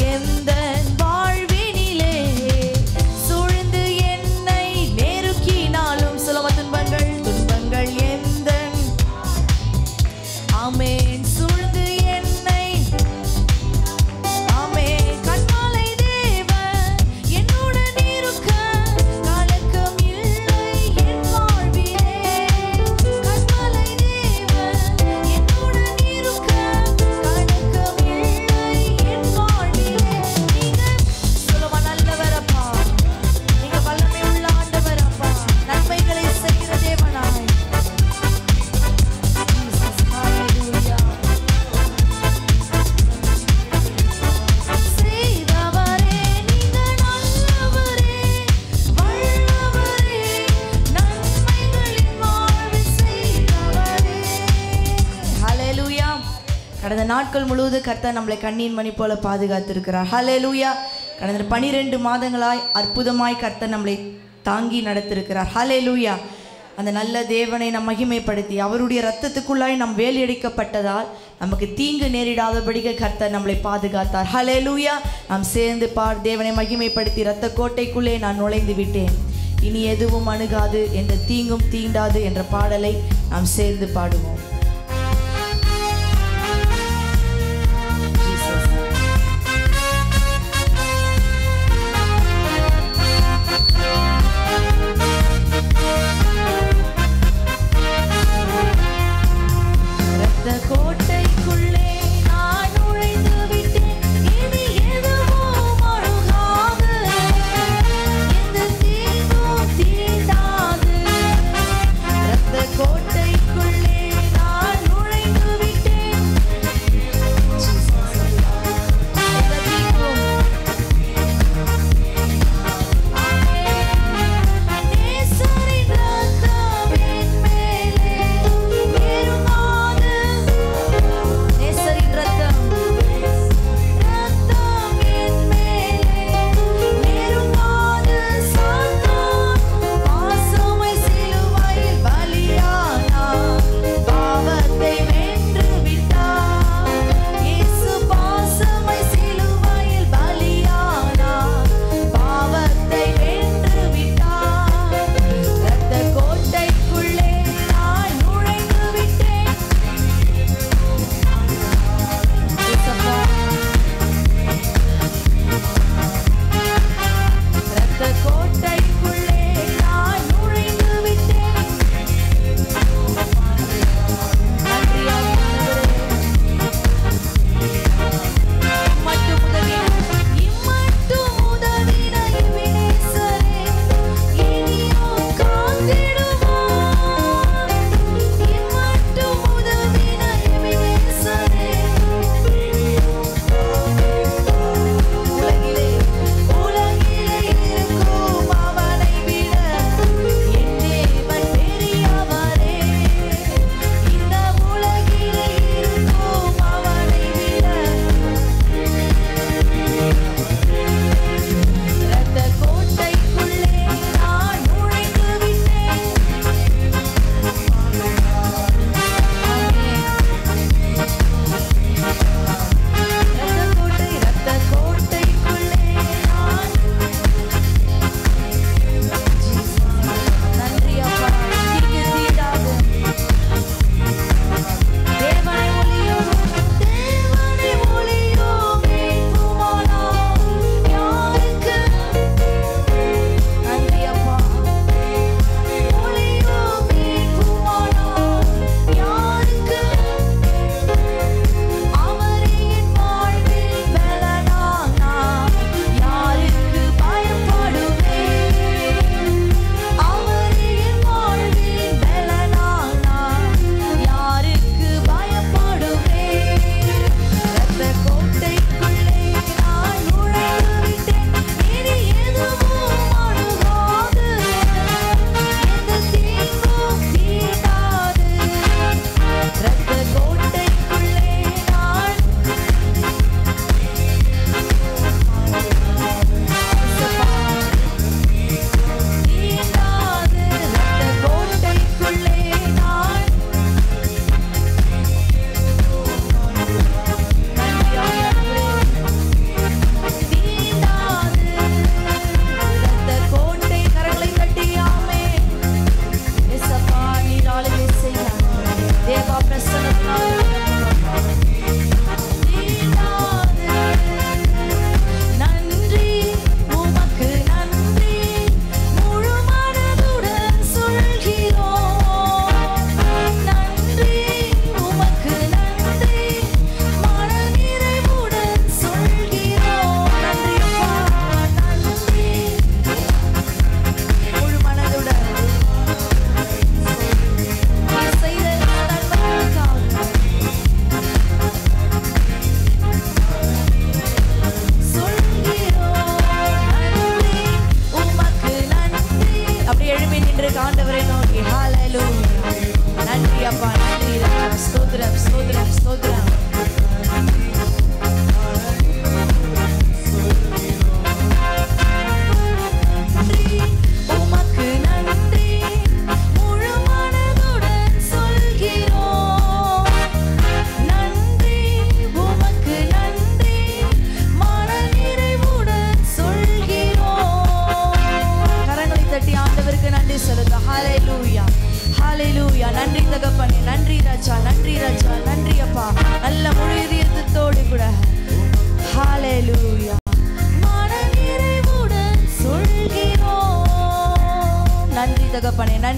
எந்த வாழ்வினிலே சூழ்ந்து என்னை நெருக்கினாலும் சுலப துன்பங்கள் துன்பங்கள் எந்த ஆமென் சூழ்ந்து என்னை ஆமென் கண்மாலை தேவன் என்னுடன் இருக்க கலக்கம் இல்லை என் வாழ்விலே கண்மாலை தேவன் என்னுடன் இருக்க கலக்கம் இல்லை என் வாழ்விலே நீங்க சொல்லுவா நல்லவரப்பா நீங்க வல்லமை உள்ள ஆண்டவரப்பா நன்மைகளை செய்கிற தேவனாய் Jesus, hallelujah. செய்தவரே நீங்க நல்லவரே வல்லவரே நன்மைகளின் வாழ்வு செய்தவரே ஹalleluya கடந்த நாட்கள் முழுவதும் கர்த்தர் நம்மளை கண்ணீர் மணி போல பாதுகாத்திருக்கிறார் ஹalleluya கடந்த பனிரெண்டு மாதங்களாய் அற்புதமாய் கர்த்தர் நம்மளை தாங்கி நடத்திருக்கிறார் ஹalleluya அந்த நல்ல தேவனை நாம் மகிமைப்படுத்தி அவருடைய ரத்தத்துக்குள்ளாய் நாம் வேலியடிக்கப்பட்டதால் நமக்கு தீங்கு நேரிடாதபடிக்கு கர்த்தர் நம்மளை பாதுகாத்தார் ஹalleluya நாம் சேர்ந்து பார் தேவனை மகிமைப்படுத்தி இரத்த கோட்டைக்குள்ளே நான் நுழைந்து விட்டேன் இனி எதுவும் அணுகாது என்ற தீங்கும் தீண்டாது என்ற பாடலை நாம் சேர்ந்து பாடுவோம் Jesus. இரத்த கோட்டைக்குள்ளே நான் நுழைந்து விட்டேன் இனி எதுவும் அணுகாது எந்த தீங்கும் தீண்டாது இரத்த கோட்டைக்குள்ளே நான்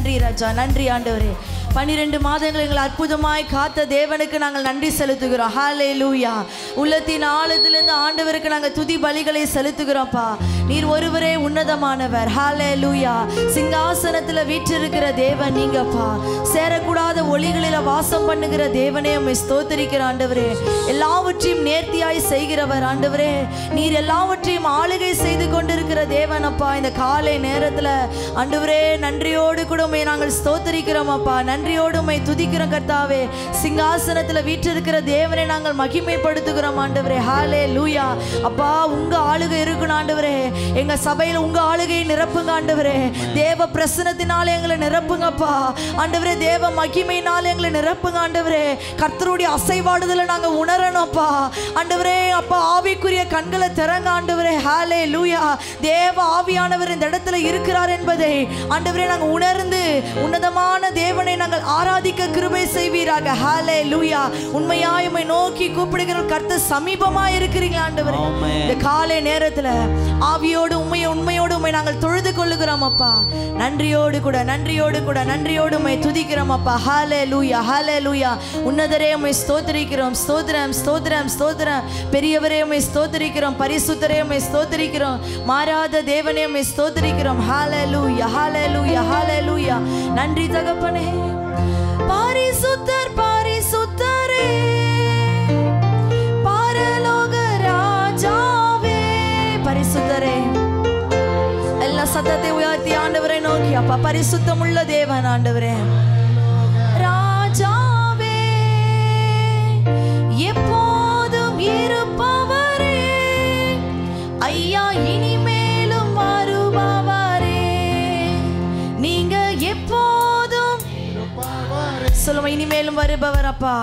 நன்றி ராஜா நன்றி ஆண்டவரே பன்னிரெண்டு மாதங்கள் எங்களை அற்புதமாய் காத்த தேவனுக்கு நாங்கள் நன்றி செலுத்துகிறோம் ஹாலே லூயா உள்ளத்தின் ஆழத்திலிருந்து ஆண்டவருக்கு நாங்கள் துதி பலிகளை செலுத்துகிறோம்ப்பா நீர் ஒருவரே உன்னதமானவர் ஹாலே லூயா சிங்காசனத்தில் வீற்றிருக்கிற தேவன் நீங்கப்பா சேரக்கூடாத ஒளிகளில் வாசம் பண்ணுகிற தேவனே உம்மை ஸ்தோத்தரிக்கிற ஆண்டவரே எல்லாவற்றையும் நேர்த்தியாய் செய்கிறவர் ஆண்டவரே நீர் எல்லாவற்றையும் ஆளுகை செய்து கொண்டிருக்கிற தேவன் அப்பா இந்த காலை நேரத்தில் ஆண்டவரே நன்றியோடு கூட உம்மை நாங்கள் ஸ்தோத்தரிக்கிறோம் அப்பா நன்றியோடு உம்மை துதிக்கிறோம் கர்த்தாவே சிங்காசனத்தில் வீற்றிருக்கிற தேவனை நாங்கள் மகிமைப்படுத்துகிறோம் ஆண்டவரே ஹாலே லூயா அப்பா உங்க ஆளுகை இருக்கணும் ஆண்டவரே எங்க சபையில் உங்க ஆளுகையை நிரப்புங்க ஆண்டவரே தேவ பிரசனத்தினால எங்களை நிரப்புங்கப்பா ஆண்டவரே தேவ மகிமையினால எங்களை நிரப்புங்க ஆண்டவரே கர்த்தருடைய அசைவாடுதலை நாங்க உணரணும்ப்பா ஆண்டவரே அப்பா ஆவிக்குரிய கண்களை திறங்க ஆண்டவரே ஹாலே லூயா தேவ ஆவியானவர் இந்த இடத்துல இருக்கிறார் என்பதை ஆண்டவரே நாங்க உணர்ந்து உன்னதமான தேவனை நாங்கள் ஆராதிக்க கிருபை செய்வீராக ஹாலே லூயா உண்மையாய் உம்மை நோக்கி கூப்பிடுகிற கர்த்தர் சமீபமா இருக்கிறீங்க ஆண்டவரே ஆமென். இந்த காலை நேரத்துல ஆவியோடு உண்மையை உண்மையோடு உண்மை நாங்கள் தொழுது கொள்ளுகிறோம் அப்பா நன்றியோடு கூட நன்றியோடு கூட நன்றியோடு உண்மை துதிக்கிறோம் அப்பா ஹாலே லூயா ஹாலே லூயா உன்னதரே உண்மை ஸ்தோத்திரிக்கிறோம் ஸ்தோத்திரம் ஸ்தோத்திரம் ஸ்தோத்திரம் பெரியவரே உண்மை ஸ்தோத்திரிக்கிறோம் பரிசுத்தரே உண்மை ஸ்தோத்திரிக்கிறோம் மாறாத தேவனே உண்மை ஸ்தோத்திரிக்கிறோம் ஹாலே லூயா ஹாலே லூயா ஹாலே லூயா நன்றி தகப்பனே பாரிசுத்தர் பாரிசுத்தரே பரலோக ராஜாவே பரிசுத்தரே எல்லா சத்தத்தை உயர்த்தி ஆண்டவரை நோக்கி அப்பா பரிசுத்தம் உள்ள தேவன் ஆண்டவரே ராஜாவே எப்போதும் இருப்பவரே ஐயா இனிமேலும் வருபவரே நீங்க எப்போதும் சொல்லுமா இனிமேலும் வருபவர் அப்பா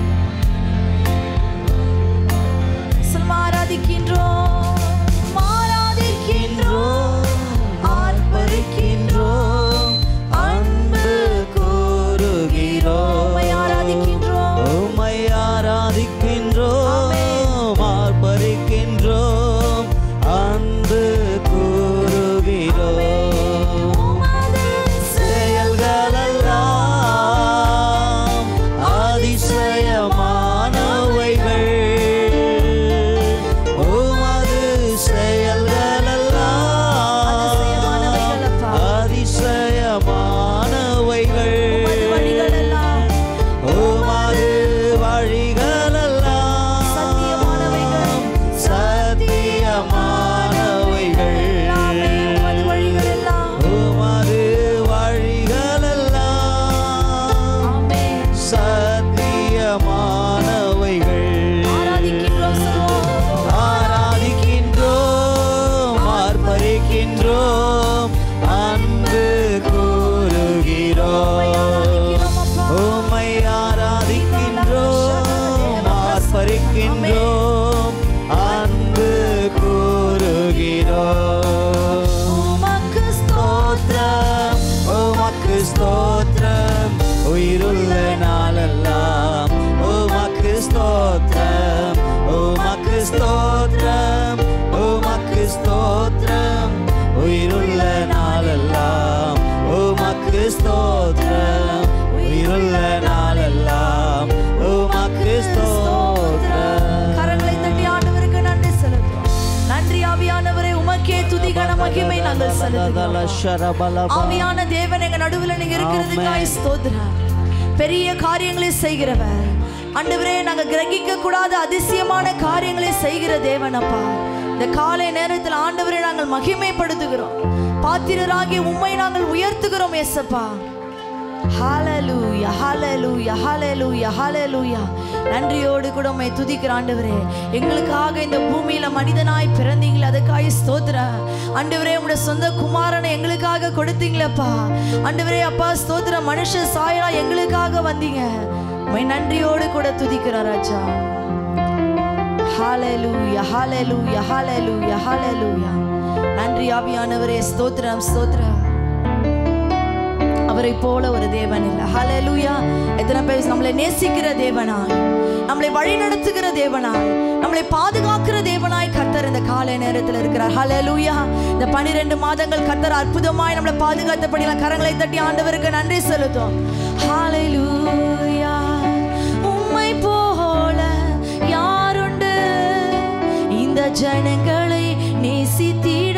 சொல்லுமா ஆராதிக்கின்றோம் ஆராதிக்கின்றோம் ஆர்ப்பரிக்கின்றோம் அன்பு கூறுகிறோம் உம்மை ஆராதிக்கின்றோம் உம்மை ஆராதிக்கின்றோம் ஆர்ப்பரிக்கின்றோம் அன்பு கூறுகிறோம் உமது செயல்களெல்லாம் அதிசயமானவைகள் உமது செயல்களெல்லாம் அதிசயமானவைகள் உமது வழிகளெல்லாம் உமது வழிகளெல்லாம் சத்தியமானவைகள். சத்தியமானவைகள் எல்லாமே உமது வழிகளெல்லாம் உமது வழிகளெல்லாம் ஆமென். சத்தியமானவைகள் ஆராதிக்கின்றோம் சொல்லுவோம். ஆராதிக்கின்றோம் ஆர்ப்பரிக்கின்றோம் அன்பு கூறுகிறோம் உம்மை ஆராதிக்கின்றோம் ஆர்ப்பரிக்கின்றோம் அன்பு கூறுகிறோம் உமக்கு ஸ்தோத்திரம். ஸ்தோத்திரம் உமக்கு ஸ்தோத்திரம் உயிருள்ள நாளெல்லாம் உமக்கு ஸ்தோத்திரம் உமக்கு ஸ்தோத்திரம் உமக்கு ஸ்தோத்திரம் உயிருள்ள நாளெல்லாம் உமக்கு ஸ்தோத்திரம் உயிருள்ள நாளெல்லாம் உமக்கு ஸ்தோத்திரம் கரங்களை தட்டி ஆண்டவருக்கு நன்றி செலுத்துவோம் நன்றி ஆவியானவரே உமக்கே துதிகன மகிமை நாங்கள் செலுத்துகிறோம் ஆவியான தேவன் எங்க நடுவில் நீங்க இருக்கிறதுக்காய் ஸ்தோத்திரம் பெரிய காரியங்களை செய்கிறவர் ஆண்டவரே நாங்க கிரகிக்க கூடாத அதிசயமான காரியங்களை செய்கிற தேவன் அப்பா இந்த காலை நேரத்தில் ஆண்டவரை நாங்கள் மகிமைப்படுத்துகிறோம் பாத்திரராகி உம்மை நாங்கள் உயர்த்துகிறோம் ஏசப்பா ஹalleluya ஹalleluya ஹalleluya ஹalleluya நன்றியோடு கூட உம்மை துதிக்கிற ஆண்டவரே எங்களுக்காக இந்த பூமியில மனிதனாய் பிறந்தீங்களே அதுக்காக ஸ்தோத்திரம் ஆண்டவரே உம்முடைய சொந்த குமாரனை எங்களுக்காக கொடுத்தீங்களேப்பா ஆண்டவரே அப்பா ஸ்தோத்திரம் மனுஷ சாயலா எங்களுக்காக வந்தீங்க உம்மை நன்றியோடு கூட துதிக்கிறோம் ராஜா ஹalleluya ஹalleluya ஹalleluya ஹalleluya நன்றி ஆவியானவரே ஸ்தோத்திரம் ஸ்தோத்திரம் அவரை போல ஒரு தேவன் இல்லை ஹalleluya எத்தனை பேர் நம்மளை நேசிக்கிற தேவனாய் நம்மளை வழி நடத்துகிற தேவனாய் நம்மளை பாதுகாக்கிற தேவனாய் கர்த்தர் ஆண்டவர் இந்த காலை நேரத்தில் இருக்கிறார் ஹalleluya இந்த 12 மாதங்கள் கர்த்தர் அற்புதமாய் நம்மளை பாதுகாத்தபடி கரங்களை தட்டி ஆண்டவருக்கு நன்றி செலுத்தும் ஹalleluya உம்மை போல யாருண்டு இந்த ஜனங்களை நேசித்திட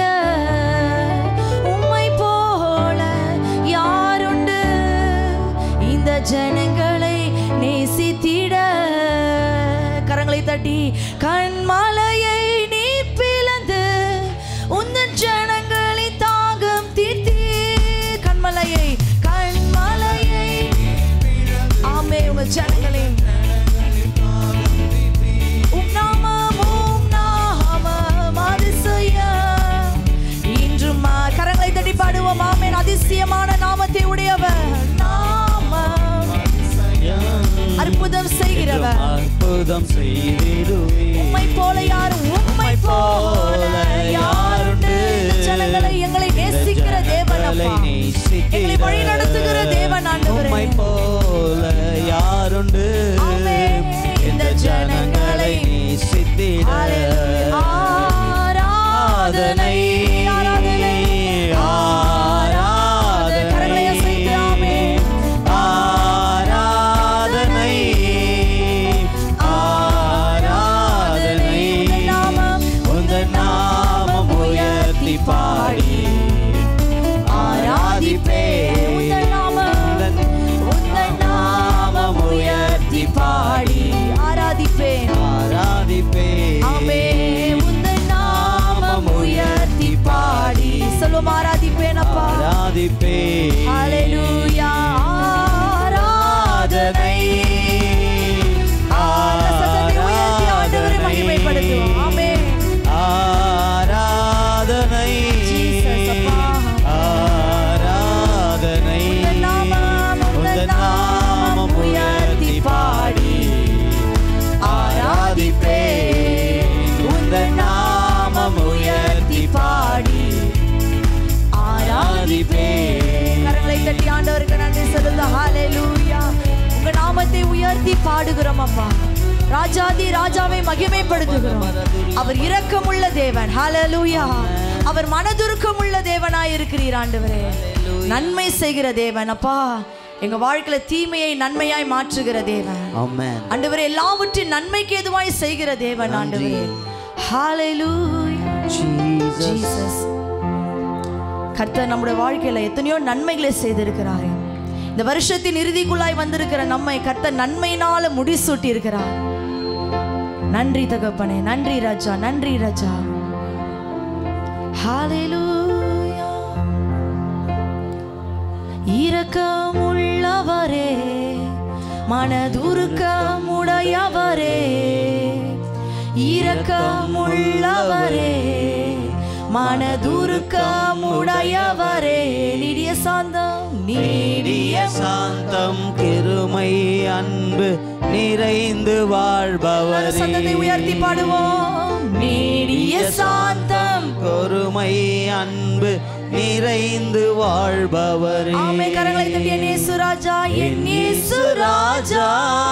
உம்மை போல யாருண்டு இந்த ஜனங்களை நேசித்திட கரங்களை தட்டி கண்மலையை நீ பிளந்து உந்தன் ஜனங்களை தாகம் தீர்த்தி கண்மலையை கண்மலையை ஆமே உங்க ஜனங்களை உம் நாமம், உம் நாமம் அதிசயம். இன்றும் ஆ, கரங்களை தட்டி பாடுவோம் ஆமென் அதிசயமான நாமத்தை உடையவர் நாமம் அற்புதம் செய்கிறவர் அற்புதம் செய்திடுவே உம்மை போல யாரும் உம்மை போல யாருண்டு இந்த ஜனங்களை எங்களை நேசிக்கிற தேவன் அப்பா எங்களை வழி நடத்துகிற தேவன் ஆண்டவரே உம்மை போல யாருண்டு ஆமென். இந்த ஜனங்களை நேசித்திட ஆராதனை ஆராதனை ஆராதனை கரங்களை அசைத்து ஆமென் ஆராதனை ஆராதனை உந்தன் நாமம், உந்தன் நாமம் உயர்த்தி பாடி ஆராதிப்பே உந்தன் நாமம், உந்தன் உந்தன் நாமம் உயர்த்தி பாடி ஆராதிப்பேன் ஆராதிப்பே ஆமே உந்தன் நாமம் உயர்த்தி பாடி சொல்லுவோம் ஆராதிப்பேன் அப்பா ஆராதிப்பே ஹalleluya ஆராதனை அந்த சத்தத்தை உயர்த்தி ஆண்டவரை மகிமைப்படுத்துவோம் ஆமென் ஆராதனை Jesus, அப்பா. ஆராதனை உந்தன் நாமம், உந்தன் உந்தன் நாமம் உயர்த்தி பாடி ஆராதிப்பே உந்தன் நாமம் உயர்த்தி பாடி ஆராதிப்பே கரங்களை தட்டி ஆண்டவருக்கு நன்றி செலுத்த ஹalleluya உங்க நாமத்தை உயர்த்தி பாடுகிறோம் அப்பா ராஜாதி ராஜாவை மகிமைப்படுத்துகிறோம் அவர் இரக்கமுள்ள தேவன் ஹalleluya அவர் மனதுருக்கமுள்ள தேவனாய் இருக்கிறீர் ஆண்டவரே நன்மை செய்கிற தேவன் அப்பா எங்க வாழ்க்கையில தீமையை நன்மையாய் மாற்றுகிற தேவன் ஆமென் ஆண்டவரே எல்லாவற்றையும் நன்மைக்கு எதுவாய் செய்கிற தேவன் ஆண்டவரே ஹalleluya ஜீசஸ் ஜீசஸ் கர்த்தர் நம்முடைய வாழ்க்கையில எத்தனையோ நன்மைகளை செய்திருக்கிறார் இந்த வருஷத்தின் இறுதிக்குள்ளாய் வந்திருக்கிற நம்மை கர்த்தர் நன்மையினால முடிசூட்டி இருக்கிறார் நன்றி தகப்பனே நன்றி ராஜா நன்றி ராஜா ஹalleluya இரக்கமுள்ளவரே மனதுருக்கமுடையவரே இரக்கமுள்ளவரே மனதுருக்கமுடையவரே நீடிய சாந்தம் நீடிய சாந்தம் கிருமை அன்பு நிறைந்து வாழ்பவரே சத்தத்தை உயர்த்தி பாடுவோம் நீடிய சாந்தம் பொறுமை அன்பு நிறைந்து வாழ்பவரே ஆமே கரங்களை தட்டி என் இயேசு ராஜா என் இயேசு ராஜா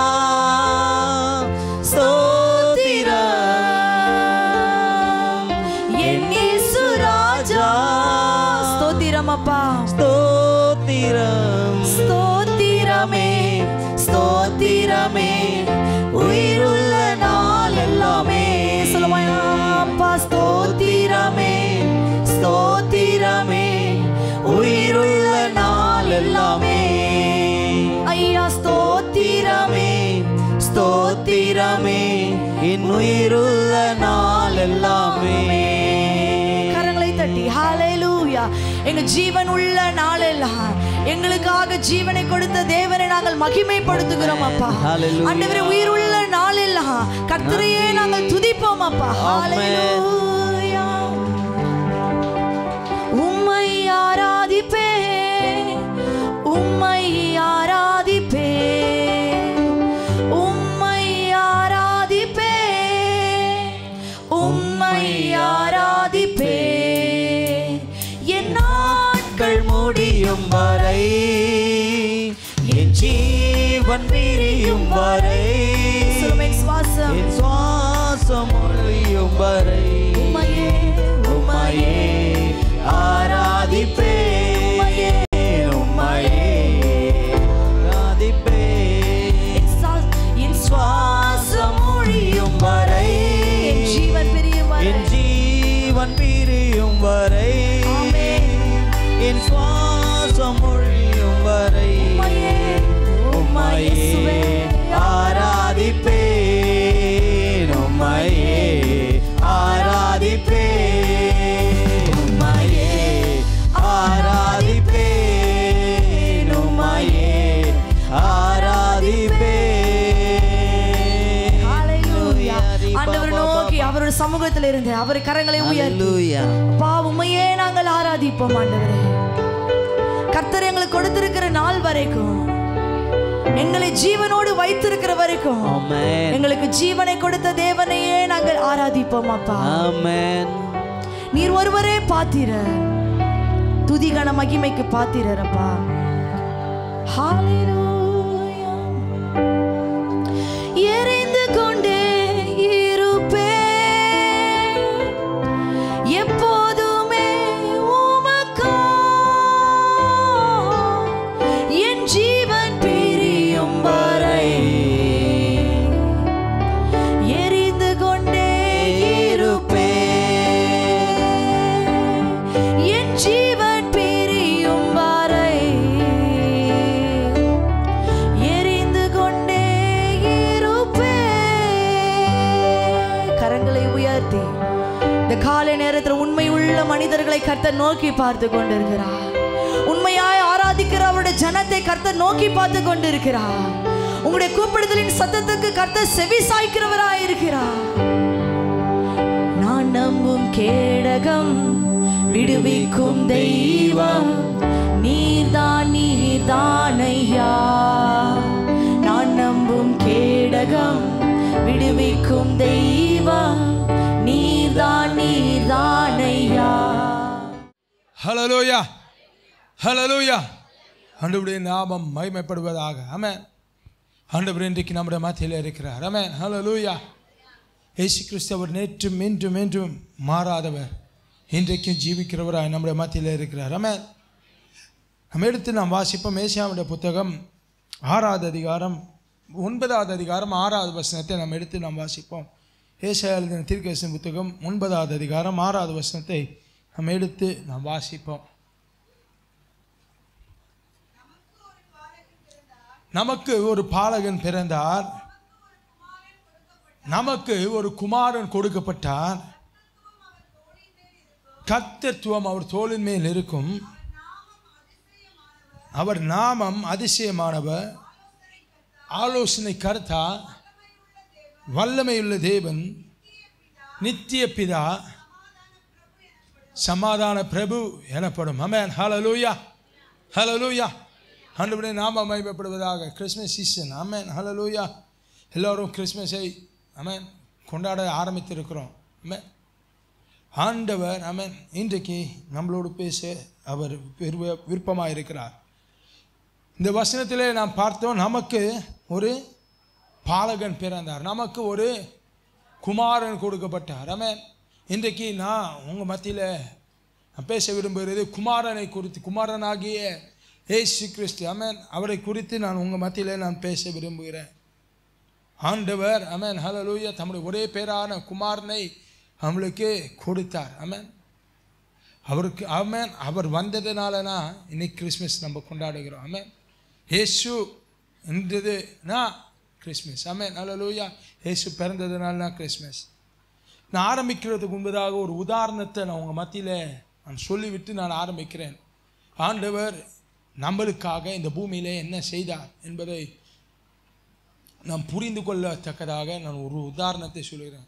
ஸ்தோத்திரம் என் இயேசு ராஜா ஸ்தோத்திரம் அப்பா ஸ்தோத்திரம் ஸ்தோத்திரமே ஸ்தோத்திரமே உயிருள்ள நாள் எல்லாமே சொல்லுமா அப்பா ஸ்தோத்திரமே ஸ்தோத்திரமே உயிருள்ள நாள் எல்லாமே ஐயா ஸ்தோத்திரமே ஸ்தோத்திரமே என் உயிருள்ள நாள் எல்லாமே கரங்களை தட்டி ஹalleluya எங்க ஜீவன் உள்ள நாளெல்லாம் எங்களுக்காக ஜீவனை கொடுத்த தேவனை நாங்கள் மகிமைப்படுத்துகிறோம் அப்பா Hallelujah. ஆண்டவரே உயிருள்ள நாளெல்லாம் கர்த்தரையே நாங்கள் துதிப்போம் அப்பா Amen. ஹalleluya உம்மை ஆராதிப்பே உம்மை ஆராதிப்பே உம்மை ஆராதிப்பே உம்மை ஆராதிப்பே என் நாட்கள் நாட்கள் முடியும் வரை என் ஜீவன் பிரியும் வரை சுருமை சுவாசம் என் சுவாசம் ஒழியும் வரை சுவாசம் ஒழியும் வரை உம்மையே, உம்மையே இயேசுவே, ஆராதிப்பேன் உம்மையே ஆராதிப்பேன் உம்மையே ஆராதிப்பேன் உம்மையே ஆராதிப்பேன் ஹalleluya. ஆண்டவர் நோக்கி அவரோட சமூகத்தில் இருந்து அவர் கரங்களை உயர்த்தி Hallelujah. அப்பா உண்மையே நாங்கள் ஆராதிப்போம் ஆண்டவரே கர்த்தர் எங்களுக்கு கொடுத்திருக்கிற நாள் வரைக்கும் எங்களை ஜீவனோடு வைத்திருக்கிற வரைக்கும் Amen. எங்களுக்கு ஜீவனை கொடுத்த தேவனையே நாங்கள் ஆராதிப்போம் அப்பா Amen. நீர் ஒருவரே பாத்திர துதிகன மகிமைக்கு பாத்திரப்பா ஹalleluya எரிந்து கொண்டே இருப்பேன் எப்போதுமே உமக்கா என் ஜீவன் பிரியும் வரை எரிந்து கொண்டே இருப்பேன் என் ஜீவன் பிரியும் வரை எரிந்து கொண்டே இருப்பேன் கரங்களை உயர்த்தி இந்த காலை நேரத்தில் உண்மை உள்ள மனிதர்களை கர்த்தர் நோக்கி பார்த்து கொண்டிருக்கிறார் உண்மையாய் ஆராதிக்கிற அவருடைய ஜனத்தை கர்த்தர் நோக்கி பார்த்து கொண்டிருக்கிறார் உங்களுடைய கூப்பிடுதலின் சத்தத்துக்கு கர்த்தர் செவி சாய்க்கிறவராய் இருக்கிறார் நான் நம்பும் கேடகம் விடுவிக்கும் தெய்வம் நீர்தான் நீர்தான் ஐயா நான் நம்பும் கேடகம் விடுவிக்கும் தெய்வம் நீர்தான் நீர்தான் ஐயா ஹலலூயா ஹலலூயா ஆண்டவருடைய நாமம் மகிமைப்படுவதாக ஆமென் ஆண்டவர் இன்றைக்கு நம்முடைய மத்தியில் இருக்கிறார் ஆமென் ஹலலூயா இயேசு கிறிஸ்து அவர் நேற்றும் இன்றும் என்றும் மாறாதவர் இன்றைக்கும் ஜீவிக்கிறவராய் நம்முடைய மத்தியில் இருக்கிறார் ஆமென் நம்ம எடுத்து நாம் வாசிப்போம் ஏசியாவுடைய புத்தகம் ஆறாவது அதிகாரம் ஒன்பதாவது அதிகாரம் ஆறாவது வசனத்தை நம்ம எடுத்து நாம் வாசிப்போம் ஏசியா எழுதின தீர்க்கதரிசன புத்தகம் ஒன்பதாவது அதிகாரம் ஆறாவது வசனத்தை நம்ம எடுத்து நாம் வாசிப்போம் நமக்கு ஒரு பாலகன் பிறந்தார் நமக்கு ஒரு குமாரன் கொடுக்கப்பட்டார் கர்த்தத்துவம் அவர் தோளின் மேல் இருக்கும் அவர் நாமம் அதிசயமானவர் ஆலோசனை கர்த்தா வல்லமையுள்ள தேவன் நித்திய பிதா சமாதான பிரபு எனப்படும் அமேன் ஹலலூயா ஹலலூயா ஆண்டவருடைய நாம மகிமைப்படுவதாக கிறிஸ்மஸ் சீசன் அமேன் ஹலலூயா எல்லோரும் கிறிஸ்மஸை அமேன் கொண்டாட ஆரம்பித்திருக்கிறோம் அமேன் ஆண்டவர் அமேன் இன்றைக்கு நம்மளோடு பேச அவர் விருப்ப விருப்பமாக இருக்கிறார் இந்த வசனத்திலே நாம் பார்த்தோம் நமக்கு ஒரு பாலகன் பிறந்தார் நமக்கு ஒரு குமாரன் கொடுக்கப்பட்டார் ஆமென் இன்றைக்கு நான் உங்கள் மத்தியில் நான் பேச விரும்புகிறது குமாரனை குறித்து குமாரனாகிய ஏசு கிறிஸ்து அமேன் அவரை குறித்து நான் உங்கள் மத்தியில் நான் பேச விரும்புகிறேன் ஆண்டவர் அமேன் ஹலலூயா தம்முடைய ஒரே பேரான குமாரனை நம்மளுக்கு கொடுத்தார் அமேன் அவருக்கு ஆமென் அவர் வந்ததுனாலனா இன்னைக்கு கிறிஸ்மஸ் நம்ம கொண்டாடுகிறோம் ஆமென் இயேசு என்றதுனா கிறிஸ்மஸ் ஆமென் அல்லூயா இயேசு பிறந்ததுனால கிறிஸ்மஸ் நான் ஆரம்பிக்கிறதுக்கு முன்பதாக ஒரு உதாரணத்தை நான் உங்கள் மத்தியில் நான் சொல்லிவிட்டு நான் ஆரம்பிக்கிறேன் ஆண்டவர் நம்மளுக்காக இந்த பூமியிலே என்ன செய்தார் என்பதை நாம் புரிந்து கொள்ளத்தக்கதாக நான் ஒரு உதாரணத்தை சொல்கிறேன்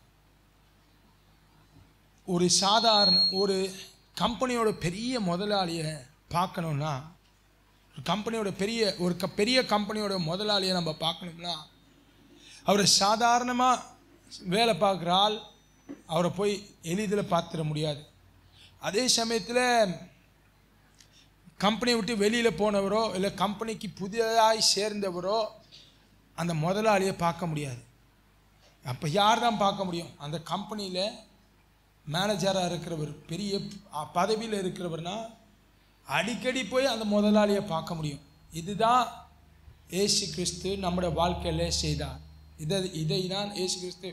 ஒரு சாதாரண ஒரு கம்பெனியோட பெரிய முதலாளியை பார்க்கணுன்னா ஒரு கம்பெனியோட பெரிய ஒரு க பெரிய கம்பெனியோட முதலாளியை நம்ம பார்க்கணும்னா அவரை சாதாரணமாக வேலை பார்க்குற ஆள் அவரை போய் எளிதில் பார்த்துட முடியாது அதே சமயத்தில் கம்பெனியை விட்டு வெளியில் போனவரோ இல்லை கம்பெனிக்கு புதியதாய் சேர்ந்தவரோ அந்த முதலாளியை பார்க்க முடியாது அப்போ யார் தான் பார்க்க முடியும் அந்த கம்பெனியில் மேனேஜராக இருக்கிறவர் பெரிய பதவியில் இருக்கிறவர்னா அடிக்கடி போய் அந்த முதலாளியை பார்க்க முடியும் இதுதான் ஏசு கிறிஸ்து நம்முடைய வாழ்க்கையில் செய்தார் இதை இதை தான் ஏசு கிறிஸ்து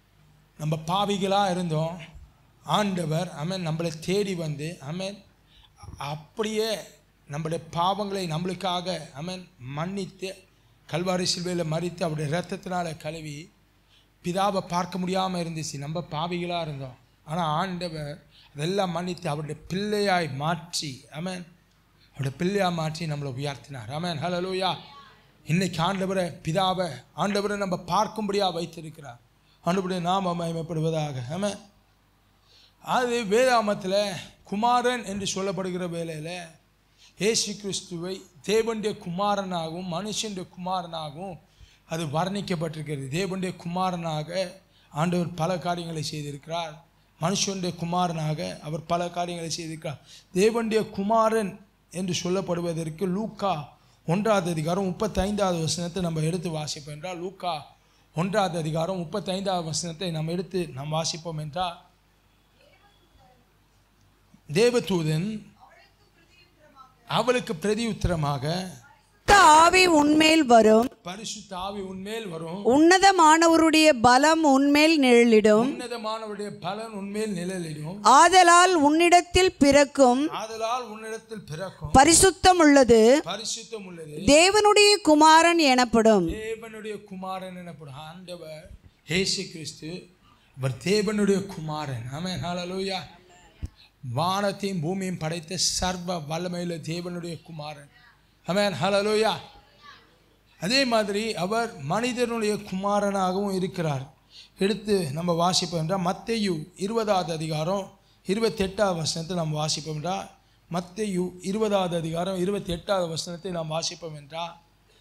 நம்ம பாவிகளாக இருந்தோம் ஆண்டவர் அமேன் நம்மளை தேடி வந்து அமேன் அப்படியே நம்முடைய பாவங்களை நம்மளுக்காக அமன் மன்னித்து கல்வாரி சிலுவையில் மறித்து அவருடைய ரத்தத்தினால கழுவி பிதாவை பார்க்க முடியாமல் இருந்துச்சு நம்ம பாவிகளாக இருந்தோம் ஆனால் ஆண்டவர் அதெல்லாம் மன்னித்து அவருடைய பிள்ளையாய் மாற்றி அமேன் அவருடைய பிள்ளையாக மாற்றி நம்மளை உயர்த்தினார் அமேன் ஹலலூயா இன்னைக்கு ஆண்டவரை பிதாவை ஆண்டவரை நம்ம பார்க்கும்படியாக வைத்திருக்கிறார் ஆண்டவருடைய நாம மகிமைப்படுவதாக ஆமென் அது வேதாமத்தில் குமாரன் என்று சொல்லப்படுகிற வேளையில் இயேசு கிறிஸ்துவை தேவனுடைய குமாரனாகவும் மனுஷனுடைய குமாரனாகவும் அது வர்ணிக்கப்பட்டிருக்கிறது தேவனுடைய குமாரனாக ஆண்டவர் பல காரியங்களை செய்திருக்கிறார் மனுஷனுடைய குமாரனாக அவர் பல காரியங்களை செய்திருக்கிறார் தேவனுடைய குமாரன் என்று சொல்லப்படுவதற்கு லூக்கா ஒன்றாவது அதிகாரம் முப்பத்தைந்தாவது வசனத்தை நம்ம எடுத்து வாசிப்போம் என்றால் லூக்கா ஒன்றாவது அதிகாரம் முப்பத்தைந்தாவது வசனத்தை நம்ம எடுத்து நாம் வாசிப்போம் என்றால் தேவதூதன் அவளுக்கு பிரதி உத்தரமாக பரிசுத்த ஆவி உன்மேல் வரும் பரிசுத்த ஆவி உன்மேல் வரும் உன்னதமானவருடைய பலம் உன்மேல் நிழலிடும் உன்னதமானவருடைய பலன் உன்மேல் நிழலிடும் ஆதலால் உன்னிடத்தில் பிறக்கும் ஆதலால் உன்னிடத்தில் பிறக்கும் பரிசுத்தம் உள்ளது பரிசுத்தம் உள்ளது தேவனுடைய குமாரன் எனப்படும் தேவனுடைய குமாரன் எனப்படும் ஆண்டவர் இயேசு கிறிஸ்து அவர் தேவனுடைய குமாரன் ஆமென் ஹalleluya வானத்தையும் பூமியும் படைத்த சர்வ வல்லமையுள்ள தேவனுடைய குமாரன் ஆமென் ஹalleluya அதே மாதிரி அவர் மனிதனுடைய குமாரனாகவும் இருக்கிறார் எடுத்து நம்ம வாசிப்போம் என்றால் மத்தேயு இருபதாவது அதிகாரம் இருபத்தெட்டாவது வசனத்தை நாம் வாசிப்போம் என்றால் மத்தேயு இருபதாவது அதிகாரம் இருபத்தி எட்டாவது வசனத்தை நாம் வாசிப்போம் என்றால்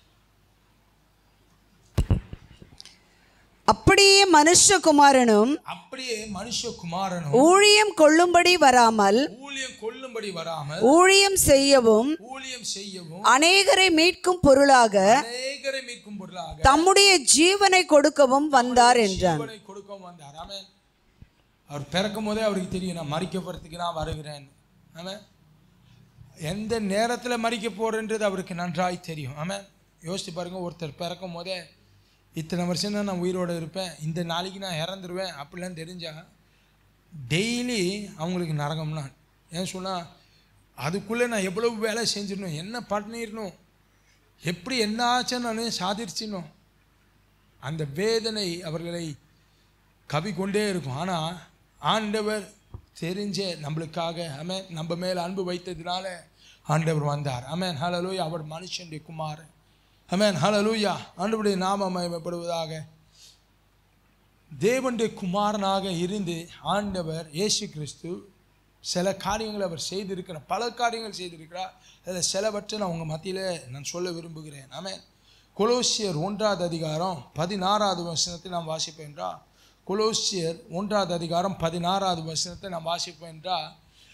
அப்படியே மனுஷகுமாரனும் அப்படியே மனுஷகுமாரனும் ஊழியம் கொள்ளும்படி வராமல் ஊழியம் கொள்ளும்படி வராமல் ஊழியம் செய்யவும் ஊழியம் செய்யவும் அநேகரை மீட்கும் பொருளாக அநேகரை மீட்கும் பொருளாக தம்முடைய ஜீவனை கொடுக்கவும் வந்தார் என்றான் ஜீவனை கொடுக்கவும் வந்தார் ஆமென் அவர் பிறக்கும் போதே அவருக்கு தெரியும் நான் மறிக்க போகிறதுக்கு நான் வருகிறேன் ஆமென் எந்த நேரத்தில் மறிக்க போகிறேன்றது அவருக்கு நன்றாய் தெரியும் ஆமென் யோசிச்சு பாருங்க ஒருத்தர் பிறக்கும் போதே இத்தனை வருஷம் தான் நான் உயிரோடு இருப்பேன் இந்த நாளைக்கு நான் இறந்துருவேன் அப்படிலாம் தெரிஞ்சா டெய்லி அவங்களுக்கு நரகம்னா ஏன் சொன்னால் அதுக்குள்ளே நான் எவ்வளவு வேலை செஞ்சிடணும் என்ன பண்ணிடணும் எப்படி என்ன ஆச்சுன்னு நான் சாதிச்சிடணும் அந்த வேதனை அவர்களை கவி கொண்டே இருக்கும் ஆனால் ஆண்டவர் தெரிஞ்ச நம்மளுக்காக அமேன் நம்ம மேல் அன்பு வைத்ததினால ஆண்டவர் வந்தார் அமேன் ஹalleluya அவர் மனுஷனுடைய குமாரன் அமேன் ஹalleluya ஆண்டவருடைய நாம மகிமைப்படுவதாக தேவனுடைய குமாரனாக இருந்து ஆண்டவர் இயேசு கிறிஸ்து சில காரியங்களை அவர் செய்திருக்கிறார் பல காரியங்கள் செய்திருக்கிறார் அதில் சிலவற்றை நான் உங்கள் மத்தியில் நான் சொல்ல விரும்புகிறேன் ஆமென் கொலோசியர் ஒன்றாவது அதிகாரம் பதினாறாவது வசனத்தை நாம் வாசிப்போம் என்றால் கொலோசியர் ஒன்றாவது அதிகாரம் பதினாறாவது வசனத்தை நாம் வாசிப்போம் என்றால்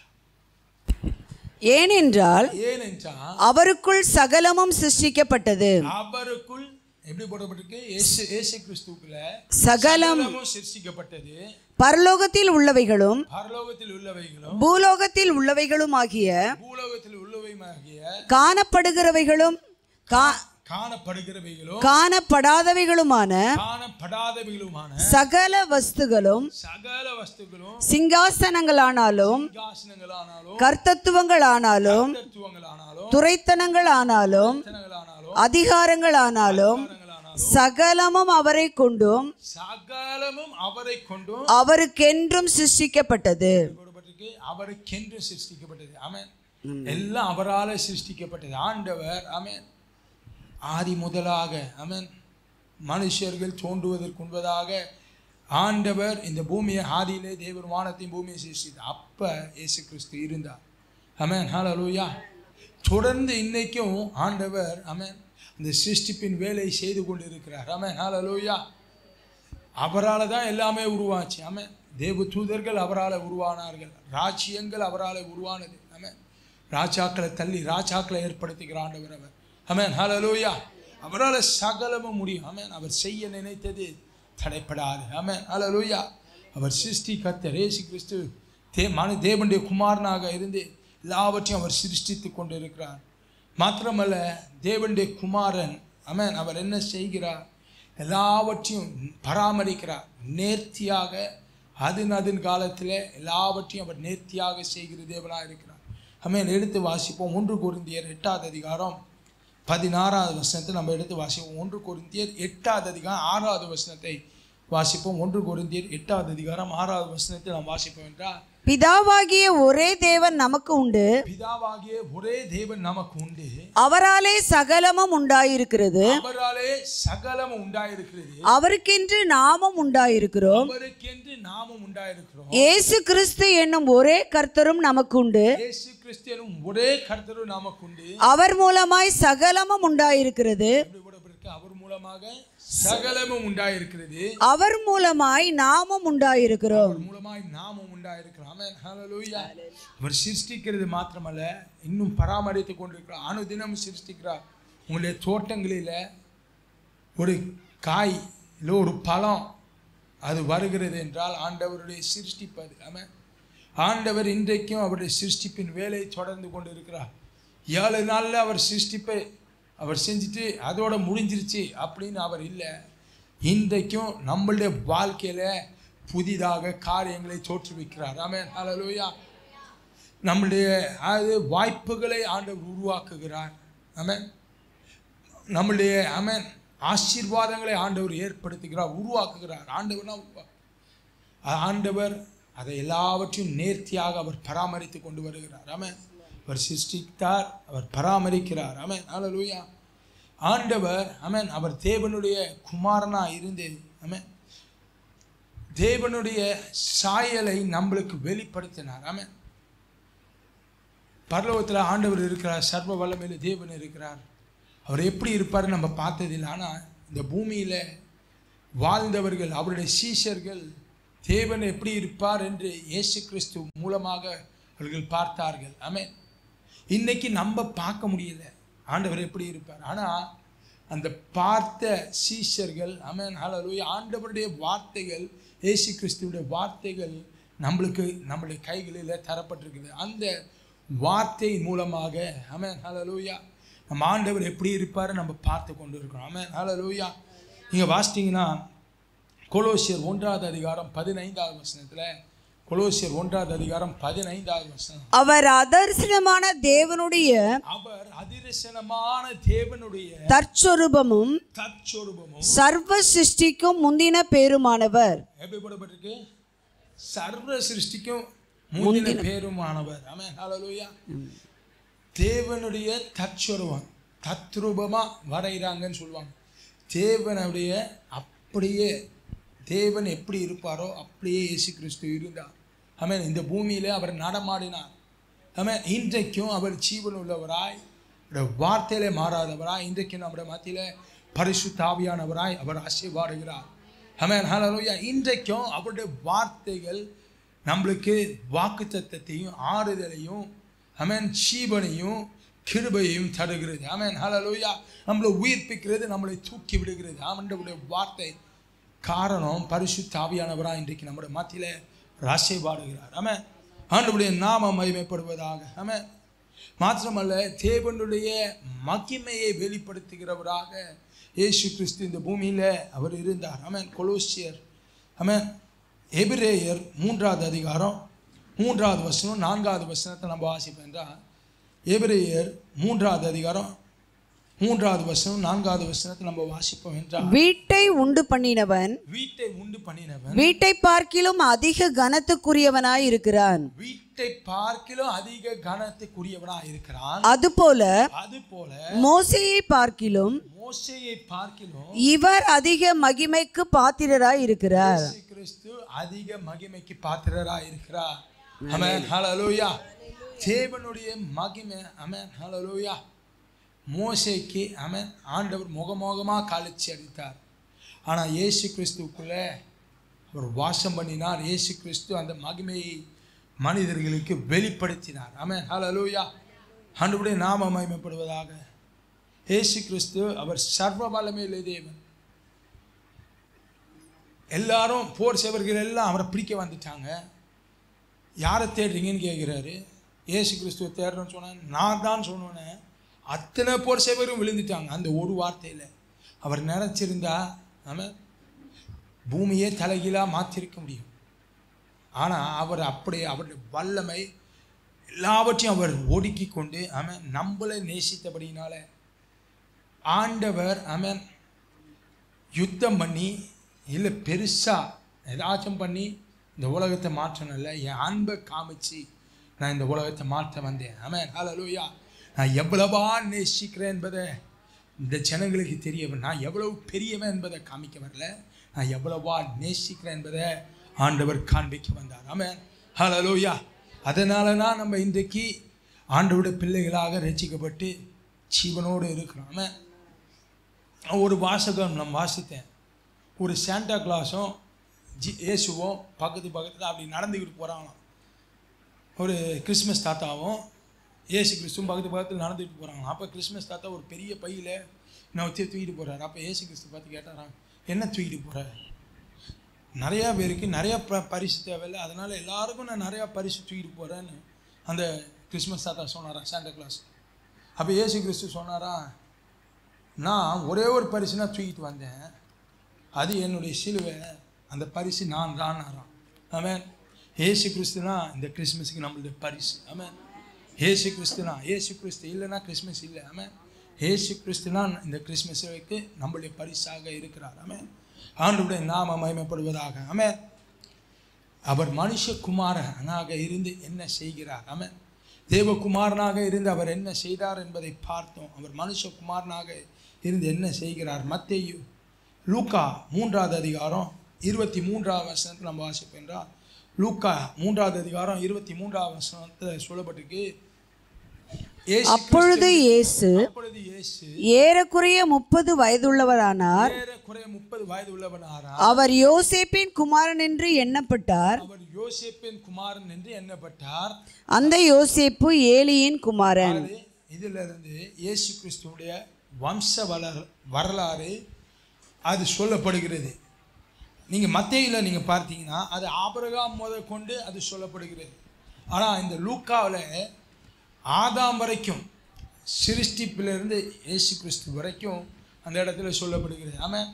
ஏனென்றால் ஏனென்றால் அவருக்குள் சகலமும் சிருஷ்டிக்கப்பட்டது அவருக்குள் எப்படி போடப்பட்டிருக்கு இயேசு இயேசு கிறிஸ்துக்குள்ள சகலம் சகலமும் சிருஷ்டிக்கப்பட்டது பரலோகத்தில் உள்ளவைகளும் பரலோகத்தில் உள்ளவைகளும் பூலோகத்தில் உள்ளவைகளும் ஆகிய பூலோகத்தில் உள்ளவையுமாகிய காணப்படுகிறவைகளும் கா- காணப்படுகிறவைகளும் காணப்படாதவைகளுமான காணப்படாதவைகளுமான சகல வஸ்துகளும் சகல வஸ்துகளும் சிங்காசனங்களானாலும் சிங்காசனங்களானாலும் கர்த்தத்துவங்களானாலும் தத்துவங்களானாலும் துரைத்தனங்களானாலும் ரத்தனங்களானாலும் அதிகாரங்களானாலும் அதிகாரங்களானாலும் சகலமும் அவரை கொண்டும் சகலமும் அவரை கொண்டும் அவருக்கென்றும் சிருஷ்டிக்கப்பட்டது போடப்பட்டிருக்கு அவருக்கென்று சிருஷ்டிக்கப்பட்டது ஆமென் எல்லாம் அவரால் சிருஷ்டிக்கப்பட்டது ஆண்டவர் ஆமென் ஆதி முதலாக ஆமென் மனுஷர்கள் தோன்றுவதற்கு முன்பதாக ஆண்டவர் இந்த பூமியை ஆதியிலே தேவர் வானத்தையும் பூமியை சிருஷ்டித்தார் அப்போ இயேசு கிறிஸ்து இருந்தார் ஆமென் ஹalleluya தொடர்ந்து இன்னைக்கும் ஆண்டவர் ஆமென் இந்த சிருஷ்டிப்பின் வேலை செய்து கொண்டிருக்கிறார் ஆமென் ஹalleluya அவரால் தான் எல்லாமே உருவாச்சு ஆமென் தேவ தூதர்கள் அவரால் உருவானார்கள் ராஜ்யங்கள் அவரால் உருவானது ஆமென் ராஜாக்களை தள்ளி ராஜாக்களை ஏற்படுத்துகிற ஆண்டவர் அவர் ஆமென் ஹalleluya அவரால் சகலமும் முடியும் ஆமென் அவர் செய்ய நினைத்தது தடைப்படாது ஆமென் ஹalleluya அவர் சிருஷ்டி கர்த்தர் இயேசு கிறிஸ்து தே மனு தேவனுடைய குமாரனாக இருந்து எல்லாவற்றையும் அவர் சிருஷ்டித்து கொண்டிருக்கிறார் மாத்திரமல்ல தேவனுடைய குமாரன் ஆமென் அவர் என்ன செய்கிறார் எல்லாவற்றையும் பராமரிக்கிறார் நேர்த்தியாக அதன் அதன் காலத்தில் எல்லாவற்றையும் அவர் நேர்த்தியாக செய்கிற தேவனாக இருக்கிறார் ஆமென் எடுத்து வாசிப்போம் ஒன்று கொரிந்தியர் எட்டாவது அதிகாரம் பதினாறாவது வசனத்தை நம்ம எடுத்து வாசிப்போம் ஒன்று கொரிந்தியர் எட்டாவது அதிகாரம் ஆறாவது வசனத்தை வாசிப்போம் ஒன்று கொரிந்தியர் எட்டாவது அதிகாரம் ஆறாவது வசனத்தை நாம் வாசிப்போம் என்றால் பிதாவாகிய ஒரே தேவன் நமக்கு உண்டு பிதாவாகிய ஒரே தேவன் நமக்கு உண்டு அவராலே சகலமும் உண்டாயிருக்கிறது அவராலே சகலம் உண்டாயிருக்கிறது அவருக்கென்று நாமும் உண்டாயிருக்கிறோம் அவருக்கென்று நாமும் உண்டாயிருக்கிறோம் இயேசு கிறிஸ்து என்னும் ஒரே கர்த்தரும் நமக்கு உண்டு இயேசு கிறிஸ்தியனும் ஒரே கர்த்தரும் நமக்கு உண்டு அவர் மூலமாய் சகலமும் உண்டாயிருக்கிறது எப்படி போடப்பட்டிருக்கு? அவர் மூலமாக சகலமும் உண்டாயிருக்கிறது அவர் மூலமாய் நாமும் உண்டாயிருக்கிறோம் அவர் மூலமாய் நாமும் உண்டாயிருக்கிறோம் ஆமென் ஹalleluya அவர் சிருஷ்டிக்கிறது மாத்திரமல்ல இன்னும் பராமரித்து கொண்டிருக்கிறார் அனுதினம் சிருஷ்டிக்கிறார் உங்களுடைய தோட்டங்களில் ஒரு காய் இல்லை ஒரு பழம் அது வருகிறது என்றால் ஆண்டவருடைய சிருஷ்டிப்பது ஆமென் ஆண்டவர் இன்றைக்கும் அவருடைய சிருஷ்டிப்பின் வேலை தொடர்ந்து கொண்டு இருக்கிறார் ஏழு நாளில் அவர் சிருஷ்டிப்பை அவர் செஞ்சுட்டு அதோட முடிஞ்சிருச்சு அப்படின்னு அவர் இல்லை இன்றைக்கும் நம்மளுடைய வாழ்க்கையில் புதிதாக காரியங்களை தோற்றுவிக்கிறார் ஆமென் ஹalleluya நம்முடைய அது வாய்ப்புகளை ஆண்டவர் உருவாக்குகிறார் ஆமென் நம்முடைய ஆமென் ஆசீர்வாதங்களை ஆண்டவர் ஏற்படுத்துகிறார் உருவாக்குகிறார் ஆண்டவர்னா உருவா ஆண்டவர் அதை எல்லாவற்றையும் நேர்த்தியாக அவர் பராமரித்து கொண்டு வருகிறார் ஆமென் அவர் சிருஷ்டித்தார் அவர் பராமரிக்கிறார் ஆமென் ஹalleluya ஆண்டவர் ஆமென் அவர் தேவனுடைய குமாரனா இருந்து ஆமென் தேவனுடைய சாயலை நம்மளுக்கு வெளிப்படுத்தினார் ஆமென் பரலோகத்தில் ஆண்டவர் இருக்கிறார் சர்வ வல்லமையில் தேவன் இருக்கிறார் அவர் எப்படி இருப்பார் நம்ம பார்த்ததில்லை ஆனால் இந்த பூமியில் வாழ்ந்தவர்கள் அவருடைய சீஷர்கள் தேவன் எப்படி இருப்பார் என்று இயேசு கிறிஸ்து மூலமாக அவர்கள் பார்த்தார்கள் ஆமென் இன்னைக்கு நம்ம பார்க்க முடியல ஆண்டவர் எப்படி இருப்பார் ஆனால் அந்த பார்த்த சீஷர்கள் ஆமென் ஹalleluya ஆண்டவருடைய வார்த்தைகள் இயேசு கிறிஸ்துவுடைய வார்த்தைகள் நம்மளுக்கு நம்மளுடைய கைகளில் தரப்பட்டிருக்குது அந்த வார்த்தையின் மூலமாக ஆமென் ஹalleluya நம்ம ஆண்டவர் எப்படி இருப்பார் நம்ம பார்த்து கொண்டு இருக்கிறோம் ஆமென் ஹalleluya நீங்கள் வாசிட்டீங்கன்னா கொலோசியர் ஒன்றாவது அதிகாரம் பதினைந்தாவது வசனத்தில் கொலோசியர் ஒன்றாவது அதிகாரம் பதினைந்தாவது வசனம் அவர் அதர்சனமான தேவனுடைய அவர் அதிரசனமான தேவனுடைய தற்சொரூபமும் தற்சொரூபமும் சர்வ சிருஷ்டிக்கும் முந்தின பேருமானவர் எப்படி போடப்பட்டிருக்கு சர்வ சிருஷ்டிக்கும் முந்தின பேருமானவர் ஆமென் ஹalleluya தேவனுடைய தற்சொருவம் தத்ரூபமா வரைகிறாங்கன்னு சொல்லுவாங்க தேவனுடைய அப்படியே தேவன் எப்படி இருப்பாரோ அப்படியே இயேசு கிறிஸ்து இருந்தார் ஆமென் இந்த பூமியிலே அவர் நடமாடினார் ஆமென் இன்றைக்கும் அவர் ஜீவன் உள்ளவராய் அவருடைய வார்த்தையிலே மாறாதவராய் இன்றைக்கும் நம்முடைய மத்தியிலே பரிசுத்தாவியானவராய் அவர் ஆசீர்வாடுகிறார் ஆமென் ஹalleluya இன்றைக்கும் அவருடைய வார்த்தைகள் நம்மளுக்கு வாக்குத்தத்தத்தையும் ஆறுதலையும் ஆமென் ஜீவனையும் கிருபையையும் தருகிறது ஆமென் ஹalleluya நம்மளை உயிர்ப்பிக்கிறது நம்மளை தூக்கி விடுகிறது ஆண்டவருடைய வார்த்தை காரணம் பரிசுத்த ஆவியானவராக இன்றைக்கு நம்முடைய மத்தியில ராசைபாடுகிறார் ஆமென் ஆண்டவருடைய நாமம் மகிமைப்படுவதாக ஆமென் மாத்திரமல்ல தேவனுடைய மகிமையை வெளிப்படுத்துகிறவராக இயேசு கிறிஸ்து இந்த பூமியில அவர் இருந்தார் ஆமென் கொலோசியர் ஆமென் எபிரேயர் மூன்றாவது அதிகாரம் மூன்றாவது வசனம் நான்காவது வசனத்தை நம்ம வாசிப்போம் என்றால் எபிரேயர் மூன்றாவது அதிகாரம் மூன்றாவது வசனம் நான்காவது வசனத்தை நம்ம வாசிப்போம் என்றால் வீட்டை உண்டு பண்ணினவன் வீட்டை உண்டு பண்ணினவன் வீட்டை பார்க்கிலும் அதிக கனத்துக்குரியவனாய் இருக்கிறான் வீட்டை பார்க்கிலும் அதிக கனத்துக்குரியவனாக இருக்கிறான் அதுபோல அது போல மோசையை பார்க்கிலும் மோசையை பார்க்கிலும் இவர் அதிக மகிமைக்கு பாத்திரராய் இருக்கிறார் இயேசு கிறிஸ்து அதிக மகிமைக்கு பாத்திரராக இருக்கிறார் அமேன் ஹalleluya தேவனுடைய மகிமை அமேன் ஹalleluya மோசைக்கு அமேன் ஆண்டவர் முகமுகமாக காலிச்சு அடித்தார் ஆனால் இயேசு கிறிஸ்துவுக்குள்ளே அவர் வாசம் பண்ணினார் இயேசு கிறிஸ்து அந்த மகிமையை மனிதர்களுக்கு வெளிப்படுத்தினார் ஆமென் ஹalleluya ஆண்டவருடைய நாம மகிமைப்படுவதாக இயேசு கிறிஸ்து அவர் சர்வ வல்லமையுள்ள தேவன் எல்லாரும் போர் சேவர்கள் எல்லாம் அவரை பிடிக்க வந்துட்டாங்க யாரை தேடுறீங்கன்னு கேட்குறாரு இயேசு கிறிஸ்துவை தேடுறேன்னு சொன்னேன் நான் தான் சொன்னேன் அத்தனை போர் சேவரும் விழுந்துட்டாங்க அந்த ஒரு வார்த்தையில் அவர் நினச்சிருந்தா நம்ம பூமியே தலைகீழாக மாற்றிருக்க முடியும் ஆனால் அவர் அப்படியே அவருடைய வல்லமை எல்லாவற்றையும் அவர் ஒடுக்கி கொண்டு அவன் நம்மளை நேசித்தபடினால ஆண்டவர் அவன் யுத்தம் பண்ணி இல்லை பெருசாக ஏதாச்சும் பண்ணி இந்த உலகத்தை மாற்றணும் இல்லை என் அன்பை காமிச்சு நான் இந்த உலகத்தை மாற்ற வந்தேன் ஆமென் ஹalleluya நான் எவ்வளவா நேசிக்கிறேன் என்பதை இந்த ஜனங்களுக்கு தெரிய நான் எவ்வளவு பெரியவன் என்பதை காமிக்க வரல நான் எவ்வளவா நேசிக்கிறேன் என்பதை ஆண்டவர் காண்பிக்க வந்தார் ஆமென் ஹalleluya அதனால தான் நம்ம இன்றைக்கு ஆண்டவருடைய பிள்ளைகளாக ரசிக்கப்பட்டு ஜீவனோடு இருக்கிறோம் ஆமென் ஒரு வாசகம் நான் வாசித்தேன் ஒரு சாண்டா கிளாஸும் ஜி இயேசுவும் பக்கத்து பக்கத்தில் அப்படி நடந்துக்கிட்டு போகிறாங்களாம் ஒரு கிறிஸ்மஸ் தாத்தாவும் இயேசு கிறிஸ்துவும் பக்கத்து பக்கத்தில் நடந்துக்கிட்டு போகிறாங்களாம் அப்போ கிறிஸ்மஸ் தாத்தா ஒரு பெரிய பையில் நான் வச்சு தூக்கிட்டு போகிறாரு அப்போ இயேசு கிறிஸ்து பார்த்து கேட்டாராம் என்ன தூக்கிட்டு போகிற நிறையா பேருக்கு நிறையா ப பரிசு தேவையில்லை அதனால் எல்லாருக்கும் நான் நிறையா பரிசு தூக்கிட்டு போகிறேன்னு அந்த கிறிஸ்மஸ் தாத்தா சொன்னாராம் சாண்டா கிளாஸ் அப்போ இயேசு கிறிஸ்து சொன்னாரா நான் ஒரே ஒரு பரிசு நான் தூக்கிட்டு வந்தேன் அது என்னுடைய சிலுவை அந்த பரிசு நான் தான் ஆமென் ஏசு கிறிஸ்துனா இந்த கிறிஸ்மஸுக்கு நம்மளுடைய பரிசு ஆமென் ஏசு கிறிஸ்துனா ஏசு கிறிஸ்து இல்லைன்னா கிறிஸ்மஸ் இல்லை ஆமென் ஏசு கிறிஸ்துனா இந்த கிறிஸ்மஸுக்கு நம்மளுடைய பரிசாக இருக்கிறார் ஆமென் ஆண்டுடைய நாம மகிமைப்படுவதாக ஆமென் அவர் மனுஷகுமாரனாக இருந்து என்ன செய்கிறார் ஆமென் தேவகுமாரனாக இருந்து அவர் என்ன செய்தார் என்பதை பார்த்தோம் அவர் மனுஷகுமாரனாக இருந்து என்ன செய்கிறார் மத்தேயு லூக்கா மூன்றாவது அதிகாரம் இருபத்தி மூன்றாவது வசனத்தில் நம்ம வாசிப்போம் என்றால் லூக்கா மூன்றாவது அதிகாரம் இருபத்தி மூன்றாவது வசனத்தில் சொல்லப்பட்டிருக்கு இயேசு அப்பொழுது இயேசு கிறிஸ்து- அப்பொழுது இயேசு ஏறக்குறைய முப்பது வயதுள்ளவரானார் ஏறக்குறைய முப்பது வயது உள்ளவனாரா அவர் யோசேப்பின் குமாரன் என்று எண்ணப்பட்டார் அவர் யோசேப்பின் குமாரன் என்று எண்ணப்பட்டார் அந்த யோசேப்பு ஏலியின் குமாரன் அதாவது இதிலிருந்து இயேசு கிறிஸ்துவுடைய வம்ச வளர் வரலாறு அது சொல்லப்படுகிறது நீங்கள் மத்தேயில நீங்கள் பார்த்தீங்கன்னா அது ஆபிரகாம் முத கொண்டு அது சொல்லப்படுகிறது ஆனால் இந்த லூக்காவில் ஆதாம் வரைக்கும் சிருஷ்டிப்பிலிருந்து இயேசு கிறிஸ்து வரைக்கும் அந்த இடத்துல சொல்லப்படுகிறது ஆமென்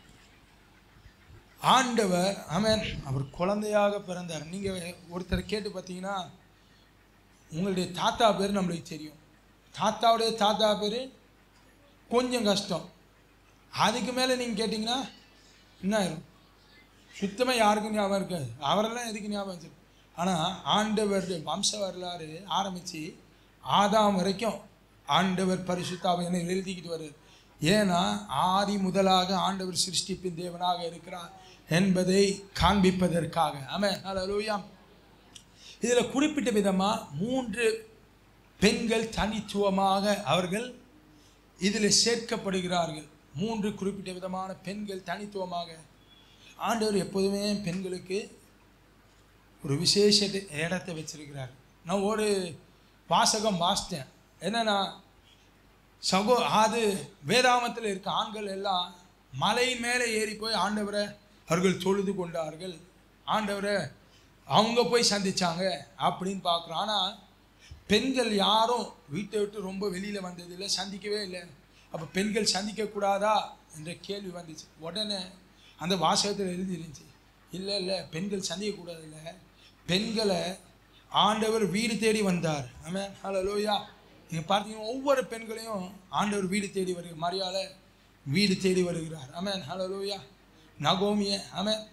ஆண்டவர் ஆமென் அவர் குழந்தையாக பிறந்தார் நீங்கள் ஒருத்தர் கேட்டு பார்த்தீங்கன்னா உங்களுடைய தாத்தா பேர் நம்மளுக்கு தெரியும் தாத்தாவுடைய தாத்தா பேர் கொஞ்சம் கஷ்டம் அதுக்கு மேலே நீங்கள் கேட்டிங்கன்னா என்ன ஆயிரும் சுத்தமாக யாருக்கும் ஞாபகம் இருக்காது அவரெல்லாம் எதுக்கு ஞாபகம் வச்சிருக்கும் ஆனால் ஆண்டவருடைய வம்ச வரலாறு ஆரம்பித்து ஆதாம் வரைக்கும் ஆண்டவர் பரிசுத்தாவை எழுதிக்கிட்டு வருது ஏன்னா ஆதி முதலாக ஆண்டவர் சிருஷ்டிப்பின் தேவனாக இருக்கிறார் என்பதை காண்பிப்பதற்காக ஆமென் ஹalleluya இதில் குறிப்பிட்ட விதமாக மூன்று பெண்கள் தனித்துவமாக அவர்கள் இதில் சேர்க்கப்படுகிறார்கள் மூன்று குறிப்பிட்ட விதமான பெண்கள் தனித்துவமாக ஆண்டவர் எப்போதுமே பெண்களுக்கு ஒரு விசேஷ இடத்தை வச்சிருக்கிறார் நான் ஒரு வாசகம் வாசித்தேன் என்னன்னா சகோ அது வேதாமத்தில் இருக்க ஆண்கள் எல்லாம் மலையின் மேலே ஏறி போய் ஆண்டவரை அவர்கள் தொழுது கொண்டார்கள் ஆண்டவரை அவங்க போய் சந்திச்சாங்க அப்படின்னு பார்க்குறோம் ஆனால் பெண்கள் யாரும் வீட்டை விட்டு ரொம்ப வெளியில் வந்ததில்லை சந்திக்கவே இல்லை அப்போ பெண்கள் சந்திக்கக்கூடாதா என்ற கேள்வி வந்துச்சு உடனே அந்த வாசகத்தில் எழுதிருந்துச்சு இல்லை இல்லை பெண்கள் சந்திக்கக்கூடாது இல்லை பெண்களை ஆண்டவர் வீடு தேடி வந்தார் ஆமாம் ஹalleluya நீங்கள் பார்த்தீங்கன்னா ஒவ்வொரு பெண்களையும் ஆண்டவர் வீடு தேடி வருகிற மரியாத வீடு தேடி வருகிறார் ஆமென் ஹalleluya நகோமிய ஆமென்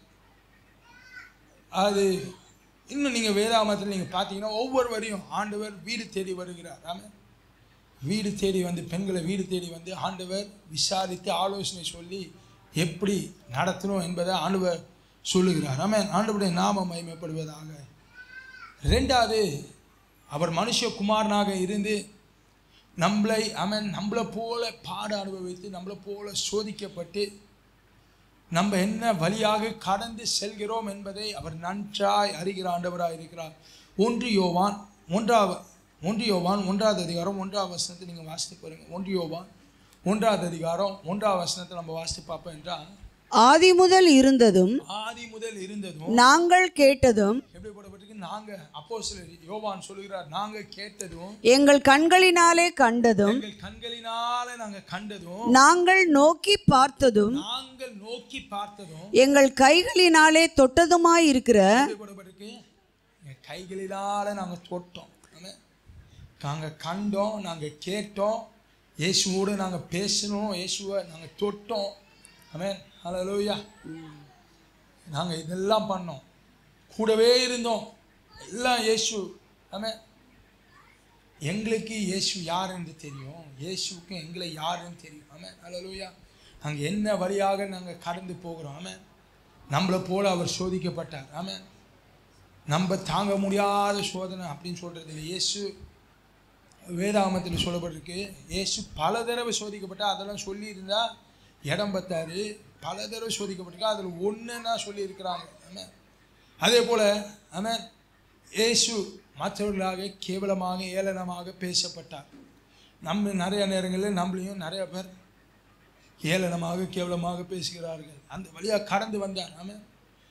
அது இன்னும் நீங்கள் வேதாமத்தில் நீங்கள் பார்த்தீங்கன்னா ஒவ்வொருவரையும் ஆண்டவர் வீடு தேடி வருகிறார் ஆமென் வீடு தேடி வந்து பெண்களை வீடு தேடி வந்து ஆண்டவர் விசாரித்து ஆலோசனை சொல்லி எப்படி நடத்தணும் என்பதை ஆண்டவர் சொல்லுகிறார் ஆமென் ஆண்டவருடைய நாம மகிமைப்படுவதாக ரெண்டாவது அவர் மனுஷகுமாரனாக இருந்து நம்மளை அவன் நம்மளை போல பாட அனுபவித்து நம்மளை போல சோதிக்கப்பட்டு நம்ம என்ன வழியாக கடந்து செல்கிறோம் என்பதை அவர் நன்றாய் அறிகிற ஆண்டவராக இருக்கிறார் ஒன்று யோவான் ஒன்றாவது ஒன்று யோவான் ஒன்றாவது அதிகாரம் ஒன்றாவது வசனத்தை நீங்கள் வாசித்து பாருங்க ஒன்று யோவான் ஒன்றாவது அதிகாரம் ஒன்றாவது வசனத்தை நம்ம வாசித்து பார்ப்போம் என்றால் ஆதி முதல் இருந்ததும் ஆதி முதல் இருந்ததும் நாங்கள் கேட்டதும் எப்படி போடப்பட்டிருக்கு நாங்க அப்போ யோவான் சொல்லுகிறார் நாங்க கேட்டதும் எங்கள் கண்களினாலே கண்டதும் எங்கள் கண்களினால நாங்க கண்டதும் நாங்கள் நோக்கி பார்த்ததும் நாங்கள் நோக்கி பார்த்ததும் எங்கள் கைகளினாலே தொட்டதுமாய் இருக்கிற எப்படி போடப்பட்டிருக்கு எங்க கைகளினால நாங்க தொட்டோம் ஆமென் நாங்கள் கண்டோம் நாங்கள் கேட்டோம் இயேசுவோடு நாங்கள் பேசினோம் இயேசுவை நாங்கள் தொட்டோம் ஆமென் ஹalleluya நாங்கள் இதெல்லாம் பண்ணோம் கூடவே இருந்தோம் எல்லாம் இயேசு ஆமென் எங்களுக்கு இயேசு யாருன்னு தெரியும் இயேசுக்கும் எங்களை யாருன்னு தெரியும் ஆமென் ஹalleluya நாங்கள் என்ன வழியாக நாங்கள் கடந்து போகிறோம் ஆமென் நம்மளை போல அவர் சோதிக்கப்பட்டார் ஆமென் நம்ம தாங்க முடியாத சோதனை அப்படின்னு சொல்கிறது இல்லை இயேசு வேதாகமத்தில் சொல்லப்பட்டிருக்கு இயேசு பல தடவை சோதிக்கப்பட்டா அதெல்லாம் சொல்லியிருந்தா இடம் பத்தாது பல தடவை சோதிக்கப்பட்டிருக்கா அதில் ஒன்றுன்னா சொல்லியிருக்கிறாங்க ஆமென் அதே போல் ஆமென் இயேசு மற்றவர்களாக கேவலமாக ஏளனமாக பேசப்பட்டார் நம்ம நிறைய நேரங்களில் நம்மளையும் நிறைய பேர் ஏளனமாக கேவலமாக பேசுகிறார்கள் அந்த வழியாக கடந்து வந்தார் ஆமென்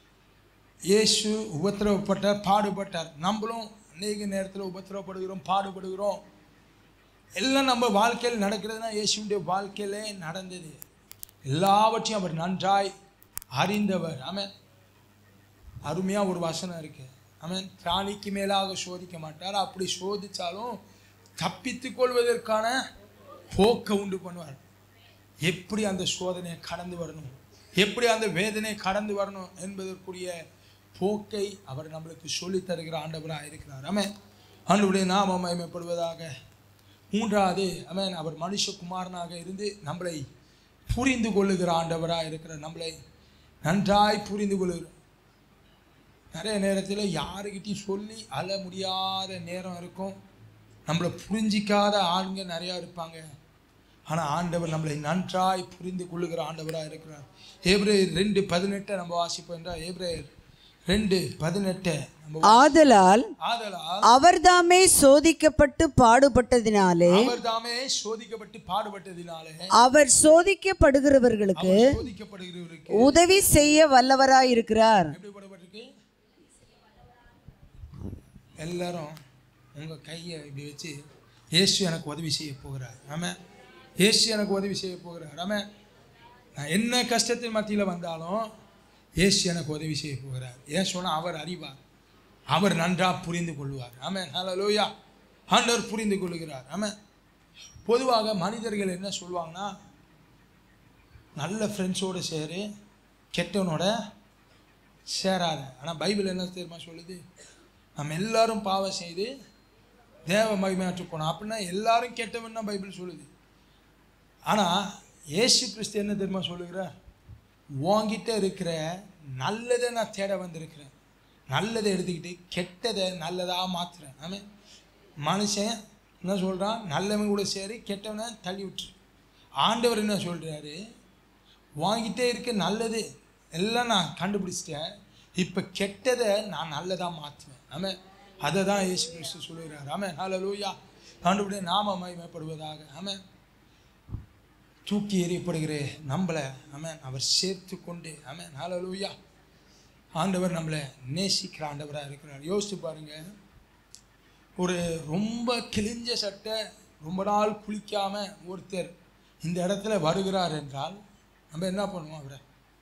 இயேசு உபத்திரவப்பட்டார் பாடுபட்டார் நம்மளும் அநேக நேரத்தில் உபத்திரவப்படுகிறோம் பாடுபடுகிறோம் எல்லாம் நம்ம வாழ்க்கையில் நடக்கிறதுனா இயேசுடைய வாழ்க்கையிலே நடந்தது எல்லாவற்றையும் அவர் நன்றாய் அறிந்தவர் ஆமென் அருமையாக ஒரு வசனம் இருக்கு ஆமென் பிராணிக்கு மேலாக சோதிக்க மாட்டார் அப்படி சோதித்தாலும் தப்பித்துக் கொள்வதற்கான போக்கை உண்டு பண்ணுவார் எப்படி அந்த சோதனையை கடந்து வரணும் எப்படி அந்த வேதனையை கடந்து வரணும் என்பதற்குரிய போக்கை அவர் நம்மளுக்கு சொல்லித் தருகிற ஆண்டவராக இருக்கிறார் ஆமென் ஆண்டவருடைய நாமம் மகிமைப்படுவதாக மூன்றாவது ஆமென் அவர் மனுஷகுமாரனாக இருந்து நம்மளை புரிந்து கொள்ளுகிற ஆண்டவராக இருக்கிறார் நம்மளை நன்றாய் புரிந்து கொள்ளுகிற நிறைய நேரத்தில் யாருக்கிட்டையும் சொல்லி அழ முடியாத நேரம் இருக்கும் நம்மளை புரிஞ்சிக்காத ஆளுங்க நிறையா இருப்பாங்க ஆனால் ஆண்டவர் நம்மளை நன்றாய் புரிந்து கொள்ளுகிற ஆண்டவராக இருக்கிறார் ஏப்ரேயர் ரெண்டு பதினெட்டை நம்ம வாசிப்போம் என்றால் ஏப்ரேயர் ரெண்டு பதினெட்டை நம்ம ஆதலால் ஆதலால் அவர்தாமே சோதிக்கப்பட்டு பாடுபட்டதினாலே அவர் தாமே சோதிக்கப்பட்டு பாடுபட்டதினாலே அவர் சோதிக்கப்படுகிறவர்களுக்கு அவர் சோதிக்கப்படுகிறவருக்கு உதவி செய்ய வல்லவராயிருக்கிறார் எப்படி போடப்பட்டிருக்கு எல்லாரும் உங்கள் கையை இப்படி வச்சு இயேசு எனக்கு உதவி செய்ய போகிறார் ஆமாம் இயேசு எனக்கு உதவி செய்ய போகிறார் ஆமாம் நான் என்ன கஷ்டத்தின் மத்தியில் வந்தாலும் இயேசு எனக்கு உதவி செய்ய போகிறார் ஏன் சொன்னால் அவர் அறிவார் அவர் நன்றாக புரிந்து கொள்வார் ஆமாம் ஹalleluya ஆண்டவர் புரிந்து கொள்கிறார் ஆமாம் பொதுவாக மனிதர்கள் என்ன சொல்லுவாங்கன்னா நல்ல ஃப்ரெண்ட்ஸோடு சேரு கெட்டவனோட சேராத ஆனால் பைபிள் என்ன தெரியுமா சொல்லுது நம்ம எல்லாரும் பாவம் செய்து தேவ மகிமையாற்று போனோம் அப்படின்னா எல்லாரும் கெட்டவன் தான் பைபிள் சொல்லுது ஆனால் இயேசு கிறிஸ்து என்ன தெரியுமா சொல்லுகிறார் உன்கிட்ட இருக்கிற நல்லதை நான் தேட வந்திருக்கிறேன் நல்லதை எடுத்துக்கிட்டு கெட்டதை நல்லதாக மாற்றுறேன் ஆமாம் மனுஷன் என்ன சொல்கிறான் நல்லவன் கூட சரி கெட்டவனை தள்ளி விட்டுரு ஆண்டவர் என்ன சொல்கிறாரு வாங்கிட்டே இருக்க நல்லது எல்லாம் நான் கண்டுபிடிச்சிட்டேன் இப்போ கெட்டதை நான் நல்லதாக மாற்றுவேன் ஆமாம் அதை தான் இயேசு கிறிஸ்து சொல்லுகிறார் ஆமாம் ஹalleluya ஆண்டவருடைய நாம மகிமைப்படுவதாக ஆமாம் தூக்கி எறியப்படுகிற நம்மளை ஆமென் அவர் சேர்த்து கொண்டு ஆமென் ஹalleluya ஆண்டவர் நம்மளை நேசிக்கிற ஆண்டவராக இருக்கிறார் யோசிச்சு பாருங்க ஒரு ரொம்ப கிழிஞ்ச சட்டை ரொம்ப நாள் குளிக்காம ஒருத்தர் இந்த இடத்துல வருகிறார் என்றால் நம்ம என்ன பண்ணுவோம் அவரை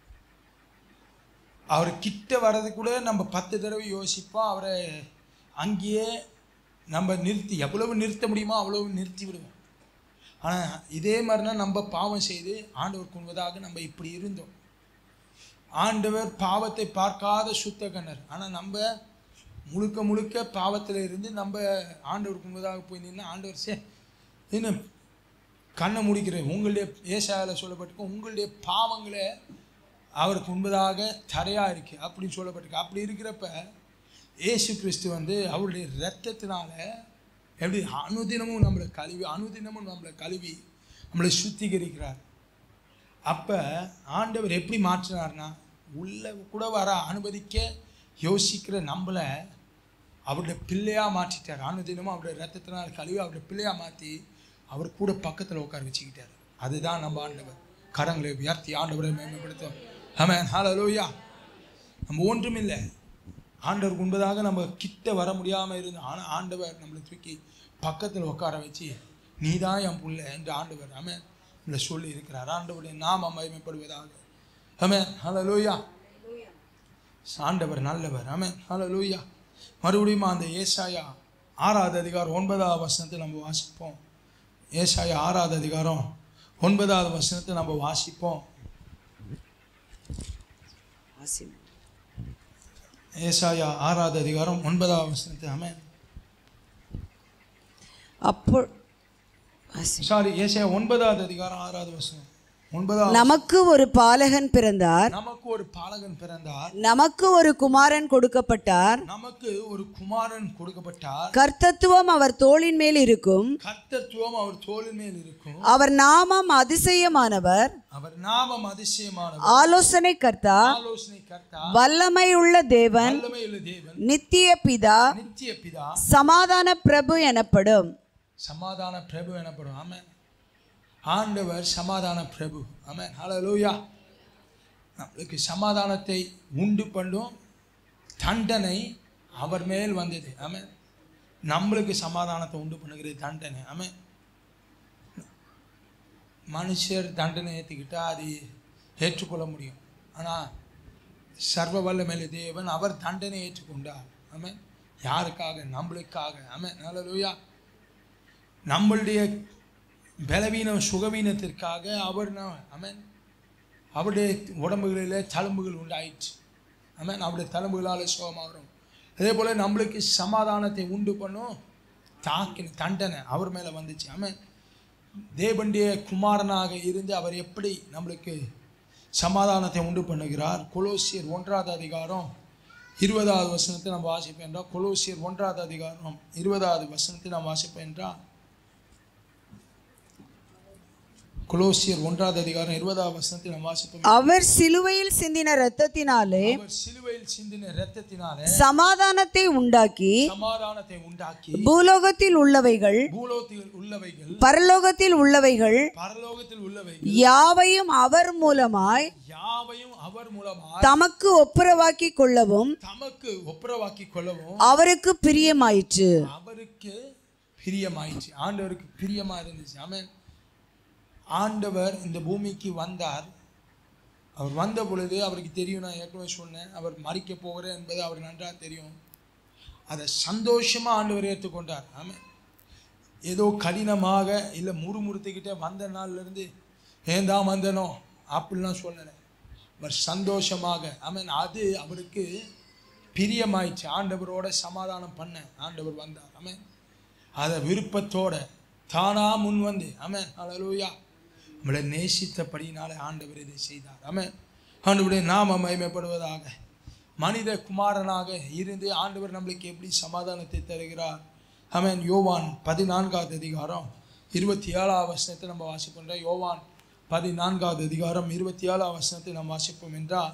அவர் கிட்ட வர்றது கூட நம்ம பத்து தடவை யோசிப்போம் அவரை அங்கேயே நம்ம நிறுத்தி எவ்வளவு நிறுத்த முடியுமோ அவ்வளவு நிறுத்தி விடுவோம் ஆனால் இதே மாதிரினா நம்ம பாவம் செய்து ஆண்டவர் கொள்வதாக நம்ம இப்படி இருந்தோம் ஆண்டவர் பாவத்தை பார்க்காத சுத்த கண்ணர் ஆனால் நம்ம முழுக்க முழுக்க பாவத்தில் இருந்து நம்ம ஆண்டவர் கொள்வதாக போய் நின்று ஆண்டவர் சே என்ன கண்ணை முடிக்கிறேன் உங்களுடைய ஏசாயால சொல்லப்பட்டிருக்கும் உங்களுடைய பாவங்களை அவருக்கு உண்பதாக தரையாக இருக்கு அப்படின்னு சொல்லப்பட்டிருக்கு அப்படி இருக்கிறப்ப இயேசு கிறிஸ்து வந்து அவருடைய இரத்தத்தினால எப்படி அனுதினமும் நம்மளை கழுவி அனுதினமும் நம்மளை கழுவி நம்மளை சுத்திகரிக்கிறார் அப்போ ஆண்டவர் எப்படி மாற்றினார்னா உள்ள கூட வர அனுமதிக்க யோசிக்கிற நம்மளை அவருடைய பிள்ளையாக மாற்றிட்டார் அனுதினமும் அவருடைய ரத்தத்தினால் கழுவி அவருடைய பிள்ளையாக மாற்றி அவர் கூட பக்கத்தில் உட்கார வச்சுக்கிட்டார் அதுதான் நம்ம ஆண்டவர் கரங்களை உயர்த்தி ஆண்டவரை மேம்படுத்தும் ஆமாம் ஹalleluya நம்ம ஒன்றும் இல்லை ஆண்டவருக்கு உண்பதாக நம்ம கிட்ட வர முடியாமல் இருந்தோம் ஆனால் ஆண்டவர் நம்மளை தூக்கி பக்கத்தில் உட்கார வச்சு நீ தான் என் புள்ள என்று ஆண்டவர் ஆமென் நம்மளை சொல்லி இருக்கிறார் ஆண்டவருடைய நாம மகிமைப்படுவதாக ஆமென் ஹalleluya ஆண்டவர் நல்லவர் ஆமென் ஹalleluya மறுபடியும் அந்த ஏசாயா ஆறாவது அதிகாரம் ஒன்பதாவது வசனத்தை நம்ம வாசிப்போம் ஏசாயா ஆறாவது அதிகாரம் ஒன்பதாவது வசனத்தை நம்ம வாசிப்போம் ஏசாயா ஆறாவது அதிகாரம் ஒன்பதாவது வசனத்தை ஆமென் அப்போ சாரி ஏசாயா ஒன்பதாவது அதிகாரம் ஆறாவது வசனம் ஒன்பதாவது நமக்கு ஒரு பாலகன் பிறந்தார் நமக்கு ஒரு பாலகன் பிறந்தார் நமக்கு ஒரு குமாரன் கொடுக்கப்பட்டார் நமக்கு ஒரு குமாரன் கொடுக்கப்பட்டார் கர்த்தத்துவம் அவர் தோளின் மேல் இருக்கும் கர்த்தத்துவம் அவர் தோளின் மேல் இருக்கும் அவர் நாமம் அதிசயமானவர் அவர் நாமம் அதிசயமானவர் ஆலோசனை கர்த்தா ஆலோசனை கர்த்தா வல்லமை உள்ள தேவன் வல்லமையுள்ள தேவன் நித்திய பிதா நித்திய பிதா சமாதான பிரபு எனப்படும் சமாதான பிரபு எனப்படும் ஆமென் ஆண்டவர் சமாதான பிரபு ஆமென் ஹalleluya நம்மளுக்கு சமாதானத்தை உண்டு பண்ணும் தண்டனை அவர் மேல் வந்தது ஆமென் நம்மளுக்கு சமாதானத்தை உண்டு பண்ணுகிறது தண்டனை ஆமென் மனுஷர் தண்டனை ஏற்றுக்கிட்டா அது ஏற்றுக்கொள்ள முடியும் ஆனால் சர்வ வல்லமையில தேவன் அவர் தண்டனை ஏற்றுக்கொண்டார் ஆமென் யாருக்காக நம்மளுக்காக ஆமென் ஹalleluya நம்மளுடைய பலவீனம் சுகவீனத்திற்காக அவர் ஆமென் அவருடைய உடம்புகளிலே தழும்புகள் உண்டாயிற்று ஆமென் அவருடைய தழும்புகளால் சுகமாகிறோம் அதே போல் நம்மளுக்கு சமாதானத்தை உண்டு பண்ணும் தாக்கின தண்டனை அவர் மேலே வந்துச்சு ஆமென் தேவனுடைய குமாரனாக இருந்து அவர் எப்படி நம்மளுக்கு சமாதானத்தை உண்டு பண்ணுகிறார் கொலோசியர் ஒன்றாவது அதிகாரம் இருபதாவது வசனத்தை நம்ம வாசிப்போம் என்றால் கொலோசியர் ஒன்றாவது அதிகாரம் இருபதாவது வசனத்தை நாம் வாசிப்போம் என்றால் கொலோசியர் ஒன்றாவது அதிகாரம் இருபதாவது வசனத்தை நாம் வாசிப்போம் அவர் சிலுவையில் சிந்தின இரத்தத்தினாலே அவர் சிலுவையில் சிந்தின இரத்தத்தினாலே சமாதானத்தை உண்டாக்கி சமாதானத்தை உண்டாக்கி பூலோகத்தில் உள்ளவைகள் பூலோகத்தில் உள்ளவைகள் பரலோகத்தில் உள்ளவைகள் பரலோகத்தில் உள்ளவைகள் யாவையும் அவர் மூலமாய் யாவையும் அவர் மூலமாக தமக்கு ஒப்புரவாக்கி கொள்ளவும் தமக்கு ஒப்புரவாக்கி கொள்ளவும் அவருக்கு பிரியமாயிற்று அவருக்கு பிரியமாயிடுச்சு ஆண்டவருக்கு பிரியமா இருந்துச்சு ஆமென் ஆண்டவர் இந்த பூமிக்கு வந்தார் அவர் வந்த பொழுது அவருக்கு தெரியும் நான் ஏற்கனவே சொன்னேன் அவர் மறிக்க போகிறேன் என்பது அவர் நன்றாக தெரியும் அதை சந்தோஷமா ஆண்டவர் ஏற்றுக்கொண்டார் ஆமென் ஏதோ கடினமாக இல்லை முறுமுறுத்துக்கிட்டே வந்த நாள்ல இருந்து ஏன் தான் வந்தனோ அப்படிலாம் சொல்லலை அவர் சந்தோஷமாக ஆமென் அது அவருக்கு பிரியமாயிடுச்சு ஆண்டவரோட சமாதானம் பண்ண ஆண்டவர் வந்தார் ஆமென் அதை விருப்பத்தோட தானா முன் வந்து ஆமென் ஹalleluya நம்மளை நேசித்தபடினாலே ஆண்டவர் இதை செய்தார் ஆமென் ஆண்டவருடைய நாம மகிமைப்படுவதாக மனித குமாரனாக இருந்து ஆண்டவர் நம்மளுக்கு எப்படி சமாதானத்தை தருகிறார் ஆமென் யோவான் பதினான்காவது அதிகாரம் இருபத்தி ஏழாவது வசனத்தை நம்ம வாசிப்போம் யோவான் பதினான்காவது அதிகாரம் இருபத்தி ஏழாவது வசனத்தை நாம் வாசிப்போம் என்றால்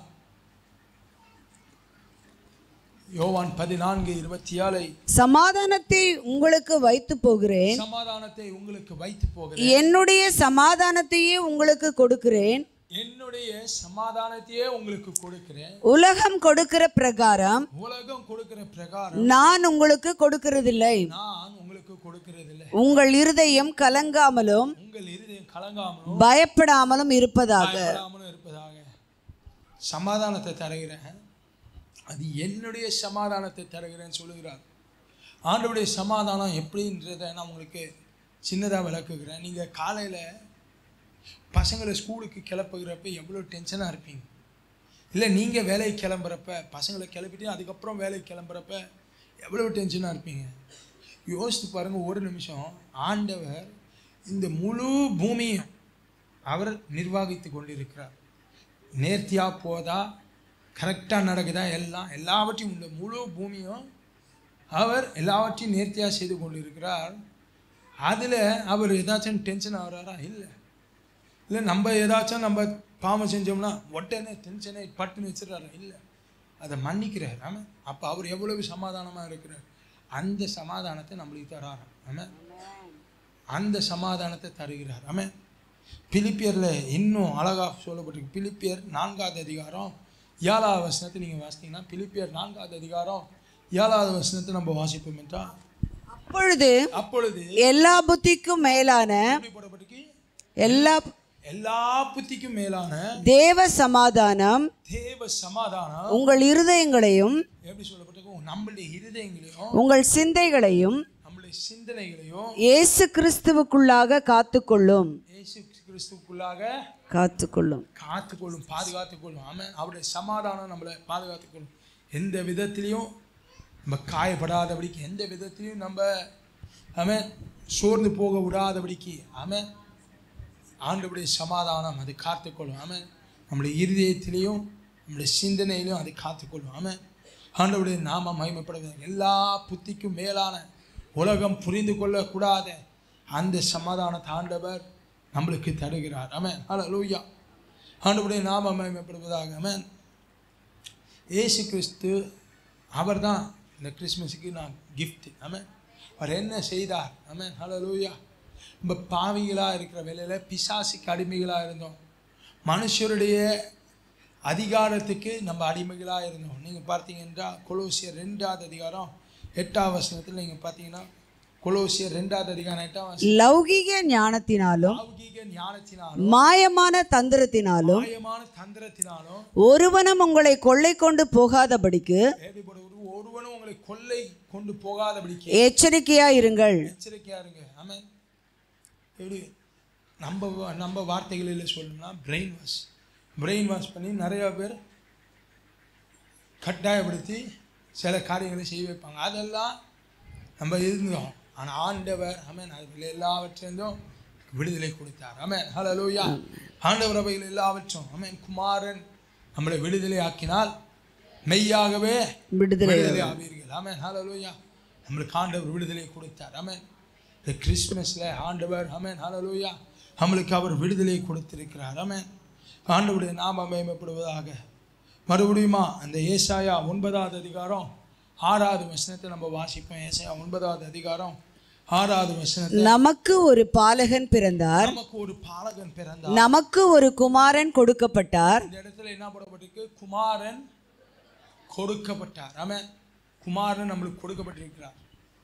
யோவான் பதினான்கு இருபத்தி ஏழை சமாதானத்தை உங்களுக்கு வைத்து போகிறேன் சமாதானத்தை உங்களுக்கு வைத்து போகிறேன் என்னுடைய சமாதானத்தையே உங்களுக்கு கொடுக்கிறேன் என்னுடைய சமாதானத்தையே உங்களுக்கு கொடுக்கிறேன் உலகம் கொடுக்கிற பிரகாரம் உலகம் கொடுக்கிற பிரகாரம் நான் உங்களுக்கு கொடுக்கிறதில்லை நான் உங்களுக்கு கொடுக்கிறதில்லை உங்கள் இருதயம் கலங்காமலும் உங்கள் இருதயம் கலங்காமலும் பயப்படாமலும் இருப்பதாக பயப்படாமலும் இருப்பதாக சமாதானத்தை தருகிறேன் அது என்னுடைய சமாதானத்தை தருகிறேன்னு சொல்லுகிறார் ஆண்டவருடைய சமாதானம் எப்படின்றத நான் உங்களுக்கு சின்னதாக விளக்குகிறேன் நீங்கள் காலையில் பசங்களை ஸ்கூலுக்கு கிளப்புகிறப்ப எவ்வளோ டென்ஷனாக இருப்பீங்க இல்லை நீங்கள் வேலைக்கு கிளம்புறப்ப பசங்களை கிளப்பிட்டு அதுக்கப்புறம் வேலைக்கு கிளம்புறப்ப எவ்வளோ டென்ஷனாக இருப்பீங்க யோசித்து பாருங்கள் ஒரு நிமிஷம் ஆண்டவர் இந்த முழு பூமியும் அவர் நிர்வகித்து கொண்டிருக்கிறார் நேர்த்தியாக போதா கரெக்டாக நடக்குதா எல்லாம் எல்லாவற்றையும் இந்த முழு பூமியும் அவர் எல்லாவற்றையும் நேர்த்தியாக செய்து கொண்டிருக்கிறார் அதில் அவர் ஏதாச்சும் டென்ஷன் ஆகிறாரா இல்லை இல்லை நம்ம ஏதாச்சும் நம்ம பாவம் செஞ்சோம்னா உடனே டென்ஷனை பட்டுன்னு வச்சிடறாரா இல்லை அதை மன்னிக்கிறார் ஆமாம் அப்போ அவர் எவ்வளவு சமாதானமாக இருக்கிறார் அந்த சமாதானத்தை நம்மளுக்கு தராராம் ஆமாம் அந்த சமாதானத்தை தருகிறார் ஆமாம் பிலிப்பியரில் இன்னும் அழகாக சொல்லப்பட்டிருக்கு பிலிப்பியர் நான்காவது அதிகாரம் ஏழாவது வசனத்தை நீங்கள் வாசித்தீங்கன்னா பிலிப்பியர் நான்காவது அதிகாரம் ஏழாவது வசனத்தை நம்ம வாசிப்போம் என்றால் அப்பொழுது அப்பொழுது எல்லா புத்திக்கும் மேலான எப்படி போடப்பட்டிருக்கு எல்லா எல்லா புத்திக்கும் மேலான தேவ சமாதானம் தேவ சமாதானம் உங்கள் இருதயங்களையும் எப்படி சொல்லப்பட்டிருக்கும் நம்மளுடைய இருதயங்களையும் உங்கள் சிந்தைகளையும் நம்முடைய சிந்தனைகளையும் இயேசு கிறிஸ்துவுக்குள்ளாக காத்துக்கொள்ளும் இயேசு கிறிஸ்துவுக்குள்ளாக காத்துக்கொள்ளும் காத்துக்கொள்ளும் பாதுகாத்துக்கொள்ளும் ஆமாம் அவருடைய சமாதானம் நம்மளை பாதுகாத்துக்கொள்ளும் எந்த விதத்திலையும் நம்ம காயப்படாதபடிக்கு எந்த விதத்திலையும் நம்ம ஆமென் சோர்ந்து போக விடாதபடிக்கு ஆமென் ஆண்டவருடைய சமாதானம் அதை காத்துக்கொள்ளும் ஆமென் நம்முடைய இருதயத்திலையும் நம்முடைய சிந்தனையிலும் அதை காத்துக்கொள்ளும் ஆமென் ஆண்டவருடைய நாம மகிமைப்படுவது எல்லா புத்திக்கும் மேலான உலகம் புரிந்து கொள்ளக்கூடாத அந்த சமாதானத்தை ஆண்டவர் நம்மளுக்கு தருகிறார் ஆமென் ஹalleluya ஆண்டவருடைய நாம மகிமைப்படுவதாக ஆமென் இயேசு கிறிஸ்து அவர்தான் இந்த கிறிஸ்மஸுக்கு நான் gift ஆமென் அவர் என்ன செய்தார் ஆமென் ஹalleluya நம்ம பாவிகளாக இருக்கிற வேலையில் பிசாசுக்கு அடிமைகளாக இருந்தோம் மனுஷருடைய அதிகாரத்துக்கு நம்ம அடிமைகளாக இருந்தோம் நீங்கள் பார்த்தீங்கன்னா கொலோசியர் ரெண்டாவது அதிகாரம் எட்டாவது வசனத்தில் நீங்கள் பார்த்தீங்கன்னா கொலோசியர் ரெண்டாவது அதிகாரம் எட்டாம் வசனம் லௌகிக ஞானத்தினாலும் லௌகீக ஞானத்தினாலும் மாயமான தந்திரத்தினாலும் நியாயமான தந்திரத்தினாலும் ஒருவனும் உங்களை கொள்ளை கொண்டு போகாதபடிக்கு தேவைப்படுவது ஒருவனும் உங்களை கொள்ளை கொண்டு போகாதபடிக்கு எச்சரிக்கையா இருங்கள் எச்சரிக்கையா இருங்க ஆமென் எப்படி நம்ம வா- நம்ம வார்த்தைகளில் சொல்லணும்னா பிரெயின் வாஷ் பிரெயின் வாஷ் பண்ணி நிறையா பேர் கட்டாயப்படுத்தி சில காரியங்களை செய்ய வைப்பாங்க அதெல்லாம் நம்ம இருந்தோம் ஆனால் ஆண்டவர் ஆமென் அதுல எல்லாவற்றிலிருந்தும் விடுதலை கொடுத்தார் ஆமென் ஹalleluya ஆண்டவர் அவைகள் எல்லாவற்றும் ஆமென் குமாரன் நம்மளை விடுதலை ஆக்கினால் மெய்யாகவே விடுதலை விடுதலை ஆவீர்கள் ஆமென் ஹalleluya நம்மளுக்கு ஆண்டவர் விடுதலை கொடுத்தார் ஆமென் இந்த கிறிஸ்மஸில் ஆண்டவர் ஆமென் ஹalleluya நம்மளுக்கு அவர் விடுதலை கொடுத்திருக்கிறார் ஆமென் ஆண்டவருடைய நாம மேம்படுவதாக மறுபடியுமா அந்த ஏசாயா ஒன்பதாவது அதிகாரம் ஆறாவது வசனத்தை நம்ம வாசிப்போம் ஏசாயா ஒன்பதாவது அதிகாரம் ஆறாவது வசனத்தை நமக்கு ஒரு பாலகன் பிறந்தார் நமக்கு ஒரு பாலகன் பிறந்தார் நமக்கு ஒரு குமாரன் கொடுக்கப்பட்டார் இந்த இடத்துல என்ன போடப்பட்டிருக்கு குமாரன் கொடுக்கப்பட்டார் ஆமென் குமாரன் நம்மளுக்கு கொடுக்கப்பட்டிருக்கிறார்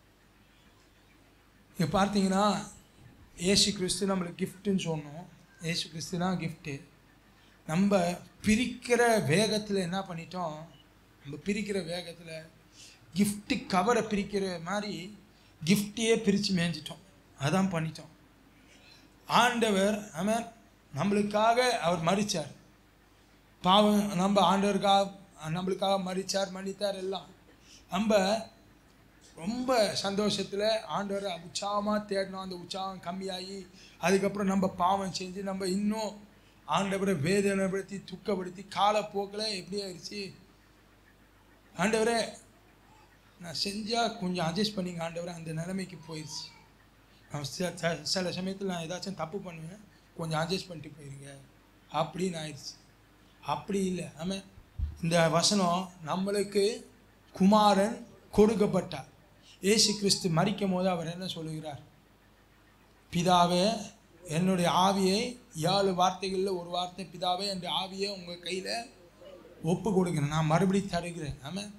இங்கே பார்த்தீங்கன்னா ஏசு கிறிஸ்து நம்மளுக்கு கிஃப்ட்டுன்னு சொன்னோம் ஏசு கிறிஸ்து தான் கிஃப்ட்டு நம்ம பிரிக்கிற வேகத்தில் என்ன பண்ணிட்டோம் நம்ம பிரிக்கிற வேகத்தில் gift கவரை பிரிக்கிற மாதிரி கிஃப்டையே பிரித்து மேய்ஞ்சிட்டோம் அதான் பண்ணிட்டோம் ஆண்டவர் ஆமென் நம்மளுக்காக அவர் மறிச்சார் பாவம் நம்ம ஆண்டவருக்காக நம்மளுக்காக மறிச்சார் மன்னித்தார் எல்லாம் நம்ம ரொம்ப சந்தோஷத்தில் ஆண்டவரை உற்சாகமாக தேடினோம் அந்த உற்சாகம் கம்மியாகி அதுக்கப்புறம் நம்ம பாவம் செஞ்சு நம்ம இன்னும் ஆண்டவரை வேதனைப்படுத்தி துக்கப்படுத்தி காலப்போக்கில் எப்படி ஆயிடுச்சு ஆண்டவரே நான் செஞ்சால் கொஞ்சம் அட்ஜஸ்ட் பண்ணிங்க ஆண்டவரே அந்த நிலைமைக்கு போயிடுச்சு நான் சில ச- சில சமயத்தில் நான் ஏதாச்சும் தப்பு பண்ணுவேன் கொஞ்சம் அட்ஜஸ்ட் பண்ணிட்டு போயிருங்க அப்படின்னு ஆயிடுச்சு அப்படி இல்லை ஆமாம் இந்த வசனம் நம்மளுக்கு குமாரன் கொடுக்கப்பட்டார் இயேசு கிறிஸ்து மரிக்கும் போது அவர் என்ன சொல்லுகிறார் பிதாவே என்னுடைய ஆவியை ஏழு வார்த்தைகளில் ஒரு வார்த்தை பிதாவே என்ற ஆவியை உங்கள் கையில் ஒப்பு கொடுக்கிறேன் நான் மறுபடியும் தருகிறேன் ஆமாம்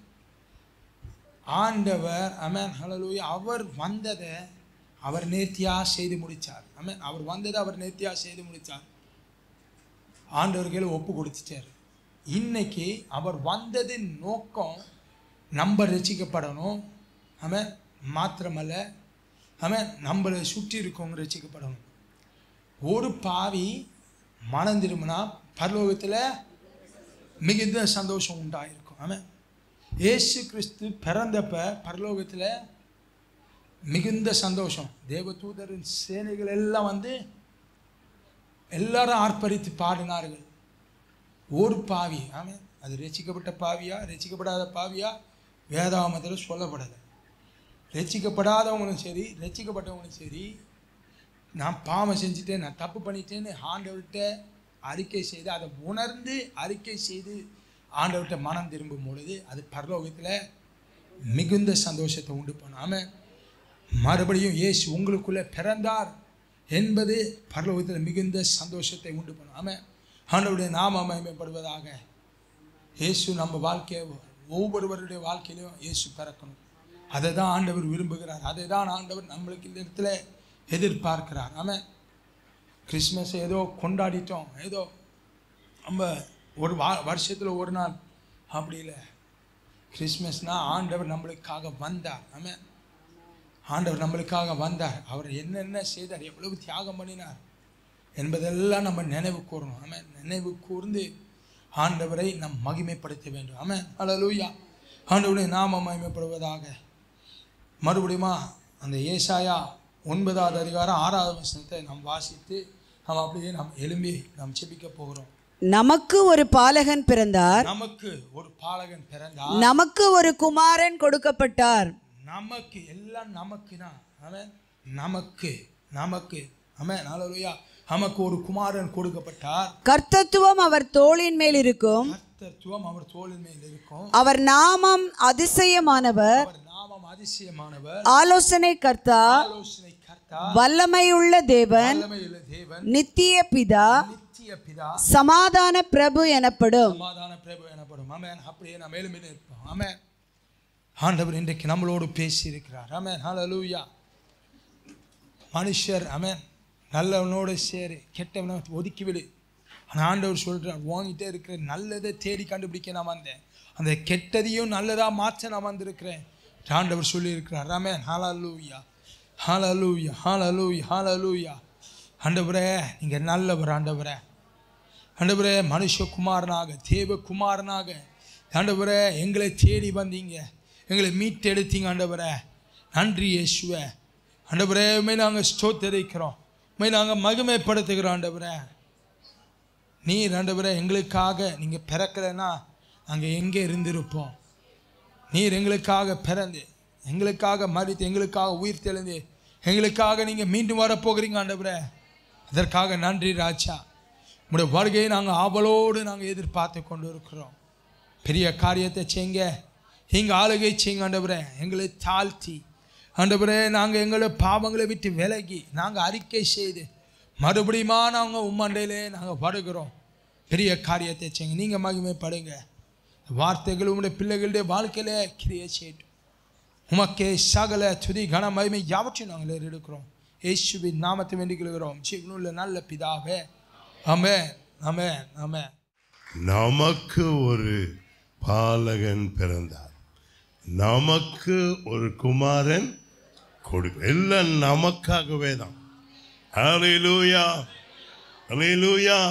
ஆண்டவர் அமேன் ஹalleluya அவர் வந்ததை அவர் நேர்த்தியாக செய்து முடித்தார் அமேன் அவர் வந்ததை அவர் நேர்த்தியாக செய்து முடித்தார் ஆண்டவர் கையில் ஒப்பு கொடுத்துட்டார் இன்னைக்கு அவர் வந்ததின் நோக்கம் நம்ம ரசிக்கப்படணும் ஆமென் மாத்திரமல்ல ஆமென் நம்மளை சுற்றி இருக்கவங்க ரசிக்கப்படணும் ஒரு பாவி மனம் திரும்பினா பரலோகத்தில் மிகுந்த சந்தோஷம் உண்டாயிருக்கும் ஆமென் இயேசு கிறிஸ்து பிறந்தப்ப பரலோகத்தில் மிகுந்த சந்தோஷம் தேவதூதரின் சேனைகள் எல்லாம் வந்து எல்லாரும் ஆர்ப்பரித்து பாடினார்கள் ஒரு பாவி ஆமென் அது ரசிக்கப்பட்ட பாவியா ரசிக்கப்படாத பாவியா வேதாமத்தில் சொல்லப்படலை ரசிக்கப்படாதவங்களும் சரி ரசிக்கப்பட்டவங்களும் சரி நான் பாவம் செஞ்சுட்டேன் நான் தப்பு பண்ணிட்டேன்னு ஆண்டவர்கிட்ட அறிக்கை செய்து அதை உணர்ந்து அறிக்கை செய்து ஆண்டவர்கிட்ட மனம் திரும்பும் பொழுது அது பரலோகத்தில் மிகுந்த சந்தோஷத்தை உண்டு பண்ணும் ஆமென் மறுபடியும் இயேசு உங்களுக்குள்ளே பிறந்தார் என்பது பரலோகத்தில் மிகுந்த சந்தோஷத்தை உண்டு பண்ணும் ஆமென் ஆண்டவருடைய நாம மகிமைப்படுவதாக இயேசு நம்ம வாழ்க்கையை ஒவ்வொருவருடைய வாழ்க்கையிலையும் இயேசு பிறக்கணும் அதை தான் ஆண்டவர் விரும்புகிறார் அதை தான் ஆண்டவர் நம்மளுக்கு இந்த இடத்துல எதிர்பார்க்கிறார் ஆமென் கிறிஸ்மஸ் ஏதோ கொண்டாடிட்டோம் ஏதோ நம்ம ஒரு வா வருஷத்தில் ஒரு நாள் அப்படி இல்லை கிறிஸ்மஸ்னால் ஆண்டவர் நம்மளுக்காக வந்தார் ஆமென் ஆண்டவர் நம்மளுக்காக வந்தார் அவர் என்னென்ன செய்தார் எவ்வளவு தியாகம் பண்ணினார் என்பதெல்லாம் நம்ம நினைவு கூறணும் ஆமென் நினைவு கூர்ந்து ஆண்டவரை நம் மகிமைப்படுத்த வேண்டும் ஆமென் ஹalleluya ஆண்டவருடைய நாம மகிமைப்படுவதாக மறுபடியுமா அந்த ஏசாயா ஒன்பதாவது அதிகாரம் ஆறாவது வசனத்தை நாம் வாசித்து நாம் அப்படியே நாம் எழும்பி நாம் செபிக்க போகிறோம் நமக்கு ஒரு பாலகன் பிறந்தார் நமக்கு ஒரு பாலகன் பிறந்தார் நமக்கு ஒரு குமாரன் கொடுக்கப்பட்டார் நமக்கு எல்லாம் நமக்கு தான் அவன் நமக்கு நமக்கு அவன் ஹalleluya நமக்கு ஒரு குமாரன் கொடுக்கப்பட்டார் கர்த்தத்துவம் அவர் தோளின் மேல் இருக்கும் கர்த்தத்துவம் அவர் தோளின் மேல் இருக்கும் அவர் நாமம் அதிசயமானவர் அவர் நாமம் அதிசயமானவர் ஆலோசனை கர்த்தா ஆலோசனை கர்த்தா வல்லமையுள்ள தேவன் வல்லமையுள்ள தேவன் நித்திய பிதா நித்திய பிதா சமாதான பிரபு எனப்படும் சமாதான பிரபு எனப்படும் ஆமென் அப்படியே நாம் மேலும் இருப்போம் ஆமென் ஆண்டவர் இன்றைக்கு நம்மளோடு பேசி இருக்கிறார் ஆமென் ஹalleluya மனுஷர் ஆமென் நல்லவனோடு சேரு கெட்டவனை ஒதுக்கி விடு ஆனால் ஆண்டவர் சொல்கிறார் வாங்கிட்டே இருக்கிற நல்லதை தேடி கண்டுபிடிக்க நான் வந்தேன் அந்த கெட்டதையும் நல்லதாக மாற்ற நான் வந்திருக்கிறேன் ஆண்டவர் சொல்லியிருக்கிறார் ஆமென் ஹalleluya ஹalleluya ஹalleluya ஹalleluya ஆண்டவரே நீங்கள் நல்லவர் ஆண்டவரே ஆண்டவரே மனுஷகுமாரனாக தேவகுமாரனாக ஆண்டவரே எங்களை தேடி வந்தீங்க எங்களை மீட்டெடுத்தீங்க ஆண்டவரே நன்றி இயேசுவே ஆண்டவரே உண்மை நாங்கள் ஸ்தோத்தரிக்கிறோம் உண்மை நாங்கள் மகிமைப்படுத்துகிறோம் ஆண்டவரே நீர் ஆண்டவரே எங்களுக்காக நீங்கள் பிறக்கலைன்னா நாங்கள் எங்கே இருந்திருப்போம் நீர் எங்களுக்காக பிறந்து எங்களுக்காக மறித்து எங்களுக்காக உயிர் தெளிந்து எங்களுக்காக நீங்கள் மீண்டும் வரப்போகிறீங்க ஆண்டவரே அதற்காக நன்றி ராஜா உங்களுடைய வருகையை நாங்கள் ஆவலோடு நாங்கள் எதிர்பார்த்து கொண்டு இருக்கிறோம் பெரிய காரியத்தை செய்யுங்க எங்கள் ஆளுகை செய்யுங்க ஆண்டவரே எங்களை தாழ்த்தி ஆண்டவரே நாங்கள் எங்களை பாவங்களை விட்டு விலகி நாங்கள் அறிக்கை செய்து மறுபடியுமா நாங்கள் உம்மண்டையிலே நாங்கள் வருகிறோம் பெரிய காரியத்தை செய்யுங்க நீங்கள் மகிமைப்படுங்க வார்த்தைகள் உங்களுடைய பிள்ளைகளுடைய வாழ்க்கையிலே கிரியை செய்யட்டும் உமக்கே சகல துதி கன மகிமை யாவற்றையும் நாங்கள் ஏறெடுக்கிறோம் இயேசுவின் நாமத்தை வேண்டிக் கொள்கிறோம் ஜீவனுள்ள நல்ல பிதாவே ஆமே ஆமே ஆமே நமக்கு ஒரு பாலகன் பிறந்தார் நமக்கு ஒரு குமாரன் கொடுக்க எல்லாம் நமக்காகவே தான் அலையிலூயா அலையிலூயா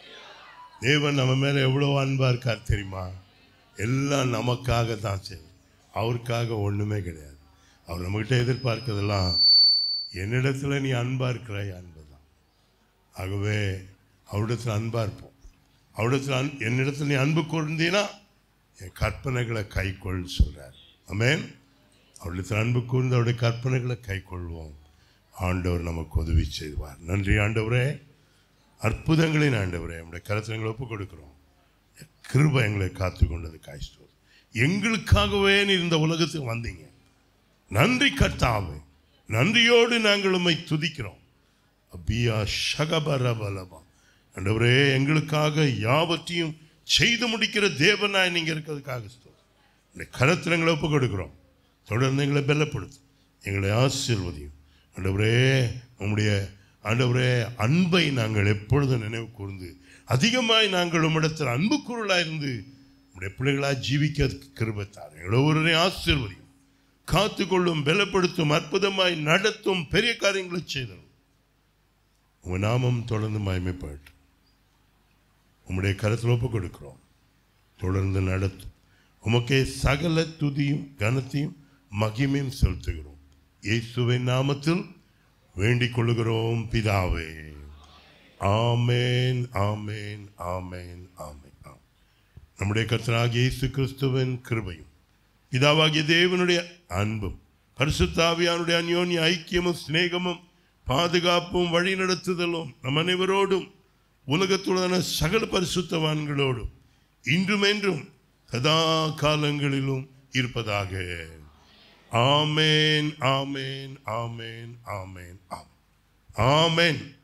தேவன் நம்ம மேல எவ்வளவு அன்பா இருக்கார் தெரியுமா எல்லாம் நமக்காக தான் செய்யும் அவருக்காக ஒண்ணுமே கிடையாது அவர் நம்மகிட்ட எதிர்பார்க்கிறதெல்லாம் என்னிடத்துல நீ அன்பா இருக்கிறாய் அன்பு தான் ஆகவே அவரிடத்தில் அன்பா இருப்போம் அவரிடத்தில் அன் என்னிடத்தில் நீ அன்பு கூர்ந்தீனா என் கற்பனைகளை கைக்கொள் சொல்றார் ஆமென் அவரிடத்தில் அன்பு கூர்ந்து அவருடைய கற்பனைகளை கைக்கொள்வோம் ஆண்டவர் நமக்கு உதவி செய்வார் நன்றி ஆண்டவரே அற்புதங்களின் ஆண்டவரே நம்முடைய கருத்தை எங்களை ஒப்புக் கொடுக்கிறோம் கிருபை எங்களை காத்து கொண்டது காய்ஸ்டோர் எங்களுக்காகவே நீர் இந்த உலகத்துக்கு வந்தீங்க நன்றி கர்த்தாவே நன்றியோடு நாங்கள் உம்மை துதிக்கிறோம் அபியா ஷகபரபலபா ஆண்டவரே எங்களுக்காக யாவற்றையும் செய்து முடிக்கிற தேவனாய் நீங்க இருக்கிறதுக்காக ஸ்தோத்திரம். இந்த கரத்தில் எங்களை ஒப்பு கொடுக்கிறோம் தொடர்ந்து எங்களை பெல்லப்படுத்தும் எங்களை ஆசீர்வதியும் ஆண்டவரே உம்முடைய ஆண்டவரே அன்பை நாங்கள் எப்பொழுதும் நினைவு கூர்ந்து அதிகமாய் நாங்கள் உம்மிடத்தில் அன்பு குரலாக இருந்து உம்முடைய பிள்ளைகளாக ஜீவிக்க கிருபத்தார் எங்களை ஒருவரையும் ஆசீர்வதியும் காத்துக்கொள்ளும் பலப்படுத்தும் அற்புதமாய் நடத்தும் பெரிய காரியங்களை செய்தோம் உங்க நாமம் தொடர்ந்து மகிமைப்பட்டு உம்முடைய கருத்தில் ஒப்பு கொடுக்கிறோம் தொடர்ந்து நடத்தும் உமக்கே சகல துதியும் கனத்தையும் மகிமையும் செலுத்துகிறோம் இயேசுவின் நாமத்தில் வேண்டிக் கொள்கிறோம் பிதாவே ஆமேன் ஆமேன் ஆமேன் ஆமேன் ஆம். நம்முடைய கர்த்தராகிய இயேசு கிறிஸ்துவின் கிருபையும் பிதாவாகிய தேவனுடைய அன்பும் பரிசுத்தாவியானுடைய அந்யோன்ய ஐக்கியமும் சிநேகமும் பாதுகாப்பும் வழிநடத்துதலும் நம் அனைவரோடும் உலகத்துடனான சகல பரிசுத்தவான்களோடும் இன்றும் என்றும் சதா காலங்களிலும் இருப்பதாக ஆமேன் ஆமேன் ஆமேன் ஆமேன் ஆம் ஆமேன்